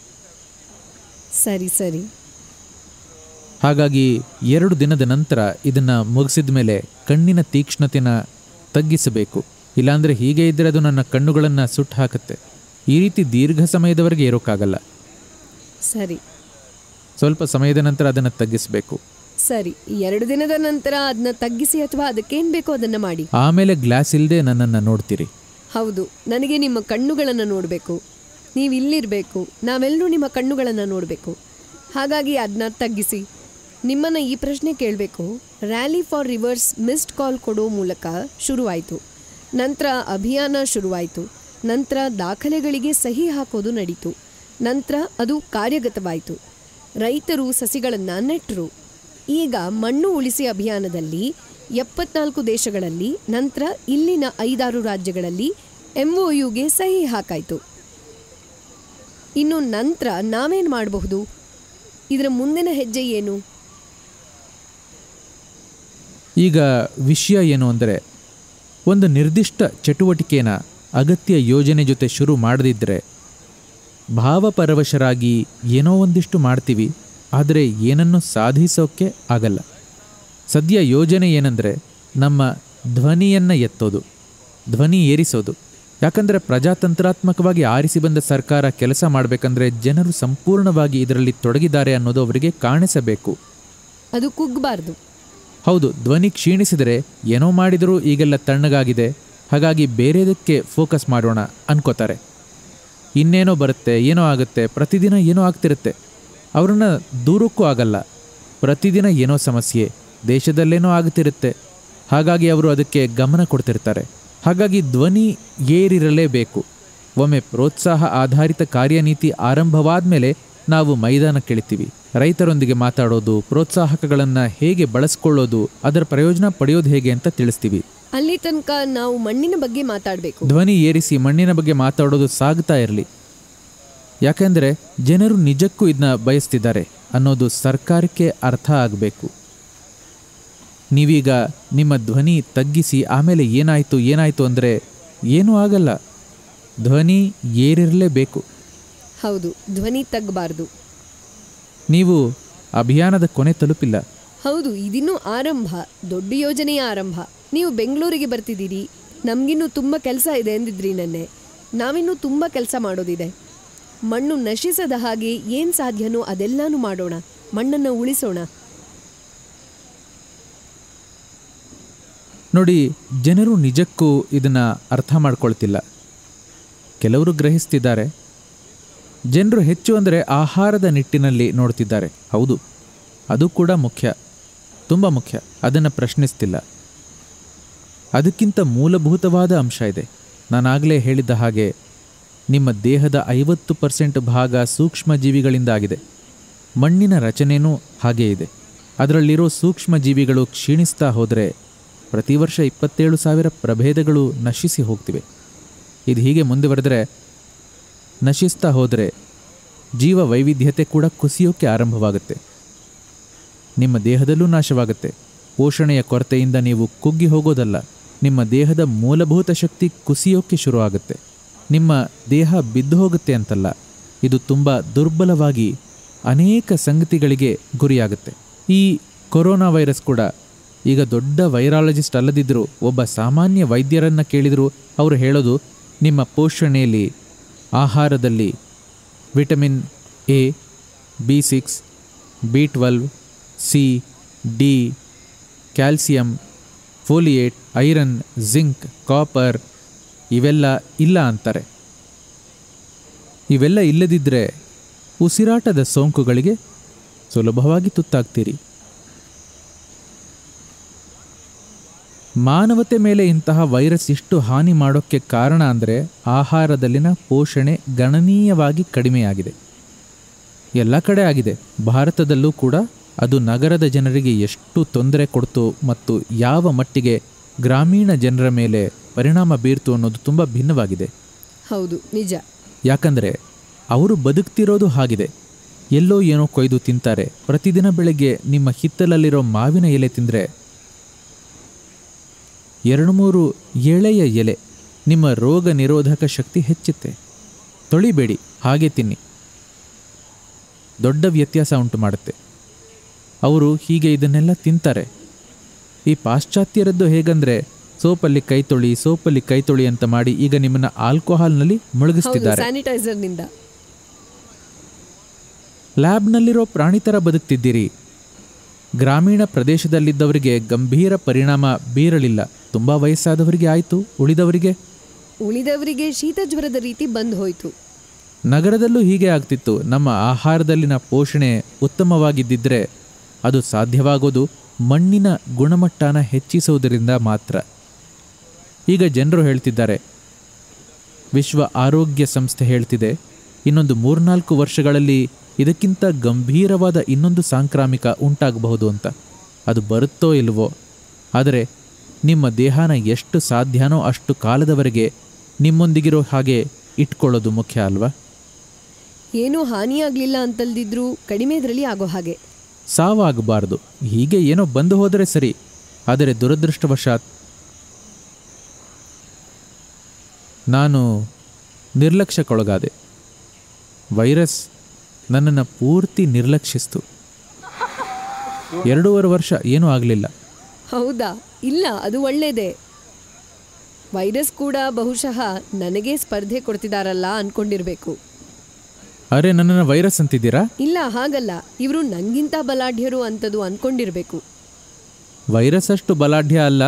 ಸರಿ ಸರಿ ಹಾಗಾಗಿ ಎರಡು ದಿನದ ನಂತರ ಇದನ್ನು ಮುಗಿಸಿದ ಮೇಲೆ ಕಣ್ಣಿನ ತೀಕ್ಷ್ಣತೆನ ತಗ್ಗಿಸಬೇಕು ಇಲ್ಲಾಂದರೆ ಹೀಗೆ ಇದ್ದರೆ ಅದು ನನ್ನ ಕಣ್ಣುಗಳನ್ನು ಸುಟ್ಟು ಹಾಕುತ್ತೆ ಈ ರೀತಿ ದೀರ್ಘ ಸಮಯದವರೆಗೆ ಇರೋಕ್ಕಾಗಲ್ಲ ಸರಿ ಸ್ವಲ್ಪ ಸಮಯದ ನಂತರ ಅದನ್ನು ತಗ್ಗಿಸಬೇಕು ಸರಿ ಎರಡು ದಿನದ ನಂತರ ಅದನ್ನ ತಗ್ಗಿಸಿ ಅಥವಾ ಅದಕ್ಕೇನ್ ಬೇಕೋ ಅದನ್ನ ಮಾಡಿ ಆಮೇಲೆ ಗ್ಲಾಸ್ ಇಲ್ಲದೆ ನನ್ನನ್ನು ನೋಡ್ತೀರಿ ಹೌದು ನನಗೆ ನಿಮ್ಮ ಕಣ್ಣುಗಳನ್ನು ನೋಡಬೇಕು ನೀವು ಇಲ್ಲಿರಬೇಕು ನಾವೆಲ್ಲರೂ ನಿಮ್ಮ ಕಣ್ಣುಗಳನ್ನು ನೋಡಬೇಕು ಹಾಗಾಗಿ ಅದನ್ನ ತಗ್ಗಿಸಿ ನಿಮ್ಮನ್ನು ಈ ಪ್ರಶ್ನೆ ಕೇಳಬೇಕು rally for rivers missed call ಕೊಡೋ ಮೂಲಕ ಶುರುವಾಯಿತು ನಂತರ ಅಭಿಯಾನ ಶುರುವಾಯಿತು ನಂತರ ದಾಖಲೆಗಳಿಗೆ ಸಹಿ ಹಾಕೋದು ನಡೀತು ನಂತರ ಅದು ಕಾರ್ಯಗತವಾಯಿತು ರೈತರು ಸಸಿಗಳನ್ನು ನೆಟ್ಟರು ಈಗ ಮಣ್ಣು ಉಳಿಸಿ ಅಭಿಯಾನದಲ್ಲಿ ಎಪ್ಪತ್ನಾಲ್ಕು ದೇಶಗಳಲ್ಲಿ ನಂತರ ಇಲ್ಲಿನ ಐದಾರು ರಾಜ್ಯಗಳಲ್ಲಿ ಎಂಒಯುಗೆ ಸಹಿ ಹಾಕಾಯ್ತು ಇನ್ನು ನಂತರ ನಾವೇನು ಮಾಡಬಹುದು ಇದರ ಮುಂದಿನ ಹೆಜ್ಜೆ ಏನು ಈಗ ವಿಷಯ ಏನು ಅಂದರೆ ಒಂದು ನಿರ್ದಿಷ್ಟ ಚಟುವಟಿಕೆನ ಅಗತ್ಯ ಯೋಜನೆ ಜೊತೆ ಶುರು ಮಾಡದಿದ್ದರೆ ಭಾವಪರವಶರಾಗಿ ಏನೋ ಒಂದಿಷ್ಟು ಮಾಡ್ತೀವಿ ಆದರೆ ಏನನ್ನು ಸಾಧಿಸೋಕ್ಕೆ ಆಗಲ್ಲ ಸದ್ಯ ಯೋಜನೆ ಏನಂದರೆ ನಮ್ಮ ಧ್ವನಿಯನ್ನು ಎತ್ತೋದು ಧ್ವನಿ ಏರಿಸೋದು ಯಾಕಂದರೆ ಪ್ರಜಾತಂತ್ರಾತ್ಮಕವಾಗಿ ಆರಿಸಿ ಬಂದ ಸರ್ಕಾರ ಕೆಲಸ ಮಾಡಬೇಕಂದ್ರೆ ಜನರು ಸಂಪೂರ್ಣವಾಗಿ ಇದರಲ್ಲಿ ತೊಡಗಿದ್ದಾರೆ ಅನ್ನೋದು ಅವರಿಗೆ ಕಾಣಿಸಬೇಕು ಅದು ಕುಗ್ಬಾರ್ದು ಹೌದು ಧ್ವನಿ ಕ್ಷೀಣಿಸಿದರೆ ಏನೋ ಮಾಡಿದರೂ ಈಗೆಲ್ಲ ತಣ್ಣಗಾಗಿದೆ ಹಾಗಾಗಿ ಬೇರೆದಕ್ಕೆ ಫೋಕಸ್ ಮಾಡೋಣ ಅನ್ಕೋತಾರೆ ಇನ್ನೇನೋ ಬರುತ್ತೆ ಏನೋ ಆಗುತ್ತೆ ಪ್ರತಿದಿನ ಏನೋ ಆಗ್ತಿರುತ್ತೆ ಅವ್ರನ್ನ ದೂರಕ್ಕೂ ಆಗಲ್ಲ ಪ್ರತಿದಿನ ಏನೋ ಸಮಸ್ಯೆ ದೇಶದಲ್ಲೇನೋ ಆಗ್ತಿರುತ್ತೆ ಹಾಗಾಗಿ ಅವರು ಅದಕ್ಕೆ ಗಮನ ಕೊಡ್ತಿರ್ತಾರೆ ಹಾಗಾಗಿ ಧ್ವನಿ ಏರಿರಲೇಬೇಕು ಒಮ್ಮೆ ಪ್ರೋತ್ಸಾಹ ಆಧಾರಿತ ಕಾರ್ಯನೀತಿ ಆರಂಭವಾದ ಮೇಲೆ ನಾವು ಮೈದಾನಕ್ಕಿಳಿತೀವಿ ರೈತರೊಂದಿಗೆ ಮಾತಾಡೋದು ಪ್ರೋತ್ಸಾಹಕಗಳನ್ನು ಹೇಗೆ ಬಳಸ್ಕೊಳ್ಳೋದು ಅದರ ಪ್ರಯೋಜನ ಪಡೆಯೋದು ಹೇಗೆ ಅಂತ ತಿಳಿಸ್ತೀವಿ ಅಲ್ಲಿ ತನಕ ನಾವು ಮಣ್ಣಿನ ಬಗ್ಗೆ ಮಾತಾಡಬೇಕು ಧ್ವನಿ ಏರಿಸಿ ಮಣ್ಣಿನ ಬಗ್ಗೆ ಮಾತಾಡೋದು ಸಾಗ್ತಾ ಇರಲಿ ಯಾಕೆಂದರೆ ಜನರು ನಿಜಕ್ಕೂ ಇದನ್ನ ಬಯಸ್ತಿದ್ದಾರೆ ಅನ್ನೋದು ಸರ್ಕಾರಕ್ಕೆ ಅರ್ಥ ಆಗಬೇಕು ನೀವೀಗ ನಿಮ್ಮ ಧ್ವನಿ ತಗ್ಗಿಸಿ ಆಮೇಲೆ ಏನಾಯಿತು ಏನಾಯಿತು ಅಂದರೆ ಏನೂ ಆಗಲ್ಲ ಧ್ವನಿ ಏರಿರಲೇಬೇಕು ಹೌದು ಧ್ವನಿ ತಗ್ಬಾರ್ದು ನೀವು ಅಭಿಯಾನದ ಕೊನೆ ತಲುಪಿಲ್ಲ ಹೌದು ಇದಿನ್ನೂ ಆರಂಭ ದೊಡ್ಡ ಯೋಜನೆಯ ಆರಂಭ ನೀವು ಬೆಂಗಳೂರಿಗೆ ಬರ್ತಿದ್ದೀರಿ ನಮಗಿನ್ನೂ ತುಂಬ ಕೆಲಸ ಇದೆ ಎಂದಿದ್ರಿ ನೆನ್ನೆ ನಾವಿನ್ನೂ ತುಂಬ ಕೆಲಸ ಮಾಡೋದಿದೆ ಮಣ್ಣು ನಶಿಸದ ಹಾಗೆ ಏನು ಸಾಧ್ಯನೋ ಅದೆಲ್ಲಾನು ಮಾಡೋಣ ಮಣ್ಣನ್ನು ಉಳಿಸೋಣ ನೋಡಿ ಜನರು ನಿಜಕ್ಕೂ ಇದನ್ನು ಅರ್ಥ ಮಾಡ್ಕೊಳ್ತಿಲ್ಲ ಕೆಲವರು ಗ್ರಹಿಸ್ತಿದ್ದಾರೆ ಜನರು ಹೆಚ್ಚು ಅಂದರೆ ಆಹಾರದ ನಿಟ್ಟಿನಲ್ಲಿ ನೋಡ್ತಿದ್ದಾರೆ ಹೌದು ಅದು ಕೂಡ ಮುಖ್ಯ ತುಂಬ ಮುಖ್ಯ ಅದನ್ನು ಪ್ರಶ್ನಿಸ್ತಿಲ್ಲ ಅದಕ್ಕಿಂತ ಮೂಲಭೂತವಾದ ಅಂಶ ಇದೆ ನಾನಾಗಲೇ ಹೇಳಿದ್ದ ಹಾಗೆ ನಿಮ್ಮ ದೇಹದ ಐವತ್ತು ಪರ್ಸೆಂಟ್ ಭಾಗ ಸೂಕ್ಷ್ಮ ಜೀವಿಗಳಿಂದಾಗಿದೆ ಮಣ್ಣಿನ ರಚನೆಯೂ ಹಾಗೇ ಇದೆ ಅದರಲ್ಲಿರೋ ಸೂಕ್ಷ್ಮ ಜೀವಿಗಳು ಕ್ಷೀಣಿಸ್ತಾ ಹೋದರೆ ಪ್ರತಿ ವರ್ಷ ಇಪ್ಪತ್ತೇಳು ಸಾವಿರ ಪ್ರಭೇದಗಳು ನಶಿಸಿ ಹೋಗ್ತಿವೆ ಇದು ಹೀಗೆ ಮುಂದುವರೆದರೆ ನಶಿಸ್ತಾ ಹೋದರೆ ಜೀವ ವೈವಿಧ್ಯತೆ ಕೂಡ ಕುಸಿಯೋಕ್ಕೆ ಆರಂಭವಾಗುತ್ತೆ ನಿಮ್ಮ ದೇಹದಲ್ಲೂ ನಾಶವಾಗುತ್ತೆ ಪೋಷಣೆಯ ಕೊರತೆಯಿಂದ ನೀವು ಕುಗ್ಗಿ ಹೋಗೋದಲ್ಲ ನಿಮ್ಮ ದೇಹದ ಮೂಲಭೂತ ಶಕ್ತಿ ಕುಸಿಯೋಕ್ಕೆ ಶುರುವಾಗುತ್ತೆ ನಿಮ್ಮ ದೇಹ ಬಿದ್ದು ಹೋಗುತ್ತೆ ಅಂತಲ್ಲ ಇದು ತುಂಬ ದುರ್ಬಲವಾಗಿ ಅನೇಕ ಸಂಗತಿಗಳಿಗೆ ಗುರಿಯಾಗುತ್ತೆ ಈ ಕೊರೋನಾ ವೈರಸ್ ಕೂಡ ಈಗ ದೊಡ್ಡ ವೈರಾಲಜಿಸ್ಟ್ ಅಲ್ಲದಿದ್ದರೂ ಒಬ್ಬ ಸಾಮಾನ್ಯ ವೈದ್ಯರನ್ನು ಕೇಳಿದರೂ ಅವರು ಹೇಳೋದು ನಿಮ್ಮ ಪೋಷಣೆಯಲ್ಲಿ ಆಹಾರದಲ್ಲಿ vitamin A B six B twelve C D calcium folate iron zinc copper ಇವೆಲ್ಲ ಇಲ್ಲ ಅಂತಾರೆ ಇವೆಲ್ಲ ಇಲ್ಲದಿದ್ದರೆ ಉಸಿರಾಟದ ಸೋಂಕುಗಳಿಗೆ ಸುಲಭವಾಗಿ ತುತ್ತಾಗ್ತೀರಿ ಮಾನವತೆ ಮೇಲೆ ಇಂತಹ ವೈರಸ್ ಇಷ್ಟು ಹಾನಿ ಮಾಡೋಕ್ಕೆ ಕಾರಣ ಅಂದರೆ ಆಹಾರದಲ್ಲಿನ ಪೋಷಣೆ ಗಣನೀಯವಾಗಿ ಕಡಿಮೆಯಾಗಿದೆ ಎಲ್ಲ ಕಡೆ ಆಗಿದೆ ಭಾರತದಲ್ಲೂ ಕೂಡ ಅದು ನಗರದ ಜನರಿಗೆ ಎಷ್ಟು ತೊಂದರೆ ಕೊಡ್ತು ಮತ್ತು ಯಾವ ಮಟ್ಟಿಗೆ ಗ್ರಾಮೀಣ ಜನರ ಮೇಲೆ ಪರಿಣಾಮ ಬೀರ್ತು ಅನ್ನೋದು ತುಂಬ ಭಿನ್ನವಾಗಿದೆ ಹೌದು ನಿಜ ಯಾಕಂದರೆ ಅವರು ಬದುಕ್ತಿರೋದು ಹಾಗಿದೆ ಎಲ್ಲೋ ಏನೋ ಕೊಯ್ದು ತಿಂತಾರೆ ಪ್ರತಿದಿನ ಬೆಳಗ್ಗೆ ನಿಮ್ಮ ಹಿತ್ತಲಲ್ಲಿರೋ ಮಾವಿನ ಎಲೆ ತಿಂದರೆ ಎರಡು ಮೂರು ಎಳೆಯ ಎಲೆ ನಿಮ್ಮ ರೋಗ ನಿರೋಧಕ ಶಕ್ತಿ ಹೆಚ್ಚುತ್ತೆ ತೊಳಿಬೇಡಿ ಹಾಗೆ ತಿನ್ನಿ ದೊಡ್ಡ ವ್ಯತ್ಯಾಸ ಉಂಟು ಮಾಡುತ್ತೆ ಅವರು ಹೀಗೆ ಇದನ್ನೆಲ್ಲ ತಿಂತಾರೆ ಈ ಪಾಶ್ಚಾತ್ಯರದ್ದು ಹೇಗಂದ್ರೆ ಸೋಪಲ್ಲಿ ಕೈ ತೊಳಿ ಸೋಪಲ್ಲಿ ಕೈ ತೊಳಿ ಅಂತ ಮಾಡಿ ಈಗ ನಿಮ್ಮನ್ನ ಆಲ್ಕೋಹಾಲ್ನಲ್ಲಿ ಹೌದು ಮುಳುಗಿಸ್ತಿದ್ದಾರೆ ಸ್ಯಾನಿಟೈಸರ್ನಿಂದ ಲ್ಯಾಬ್ನಲ್ಲಿರೋ ಪ್ರಾಣಿ ಥರ ಬದುಕ್ತಿದ್ದೀರಿ ಗ್ರಾಮೀಣ ಪ್ರದೇಶದಲ್ಲಿದ್ದವರಿಗೆ ಗಂಭೀರ ಪರಿಣಾಮ ಬೀರಲಿಲ್ಲ ತುಂಬ ವಯಸ್ಸಾದವರಿಗೆ ಆಯಿತು ಉಳಿದವರಿಗೆ ಉಳಿದವರಿಗೆ ಶೀತ ಜ್ವರದ ರೀತಿ ಬಂದ್ ಹೋಯ್ತು ನಗರದಲ್ಲೂ ಹೀಗೆ ಆಗ್ತಿತ್ತು ನಮ್ಮ ಆಹಾರದಲ್ಲಿನ ಪೋಷಣೆ ಉತ್ತಮವಾಗಿದ್ದಿದ್ರೆ ಅದು ಸಾಧ್ಯವಾಗೋದು ಮಣ್ಣಿನ ಗುಣಮಟ್ಟನ ಹೆಚ್ಚಿಸುವುದರಿಂದ ಮಾತ್ರ ಈಗ ಜನರು ಹೇಳ್ತಿದ್ದಾರೆ ವಿಶ್ವ ಆರೋಗ್ಯ ಸಂಸ್ಥೆ ಹೇಳ್ತಿದೆ ಇನ್ನೊಂದು ಮೂರ್ನಾಲ್ಕು ವರ್ಷಗಳಲ್ಲಿ ಇದಕ್ಕಿಂತ ಗಂಭೀರವಾದ ಇನ್ನೊಂದು ಸಾಂಕ್ರಾಮಿಕ ಉಂಟಾಗಬಹುದು ಅಂತ ಅದು ಬರುತ್ತೋ ಇಲ್ವೋ ಆದರೆ ನಿಮ್ಮ ದೇಹನ ಎಷ್ಟು ಸಾಧ್ಯನೋ ಅಷ್ಟು ಕಾಲದವರೆಗೆ ನಿಮ್ಮೊಂದಿಗಿರೋ ಹಾಗೆ ಇಟ್ಕೊಳ್ಳೋದು ಮುಖ್ಯ ಅಲ್ವಾ ಏನೂ ಹಾನಿಯಾಗ್ಲಿಲ್ಲ ಅಂತಲ್ದಿದ್ರೂ ಕಡಿಮೆ ಇದರಲ್ಲಿ ಆಗೋ ಹಾಗೆ ಸಾವಾಗಬಾರ್ದು ಹೀಗೆ ಏನೋ ಬಂದು ಹೋದರೆ ಸರಿ ಆದರೆ ದುರದೃಷ್ಟವಶಾತ್ ನಾನು ನಿರ್ಲಕ್ಷ್ಯಕ್ಕೊಳಗಾದೆ ವೈರಸ್ ನನ್ನನ್ನು ಪೂರ್ತಿ ನಿರ್ಲಕ್ಷಿಸ್ತು ಎರಡೂವರೆ ವರ್ಷ ಏನೂ ಆಗಲಿಲ್ಲ ಹೌದಾ ಇಲ್ಲ ಅದು ಒಳ್ಳೇದೇ ವೈರಸ್ ಕೂಡ ಬಹುಶಃ ನನಗೆ ಸ್ಪರ್ಧೆ ಕೊಡ್ತಿದಾರಲ್ಲ ಅನ್ಕೊಂಡಿರ್ಬೇಕು ಅರೆ ನನ್ನನ್ನು ವೈರಸ್ ಅಂತಿದ್ದೀರಾ ಇಲ್ಲ ಹಾಗಲ್ಲ ಇವರು ನಂಗಿಂತ ಬಲಾಢ್ಯರು ಅಂತದು ಅನ್ಕೊಂಡಿರ್ಬೇಕು ವೈರಸ್ ಅಷ್ಟು ಬಲಾಢ್ಯ ಅಲ್ಲ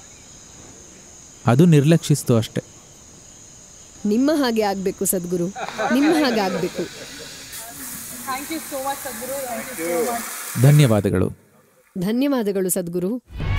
ಅದು ನಿರ್ಲಕ್ಷಿಸ್ತು ಅಷ್ಟೆ ನಿಮ್ಮ ಹಾಗೆ ಆಗ್ಬೇಕು ಸದ್ಗುರು ನಿಮ್ಮ ಹಾಗೆ ಆಗ್ಬೇಕು thank you so much Sadhguru thank you so much ಧನ್ಯವಾದಗಳು ಧನ್ಯವಾದಗಳು ಸದ್ಗುರು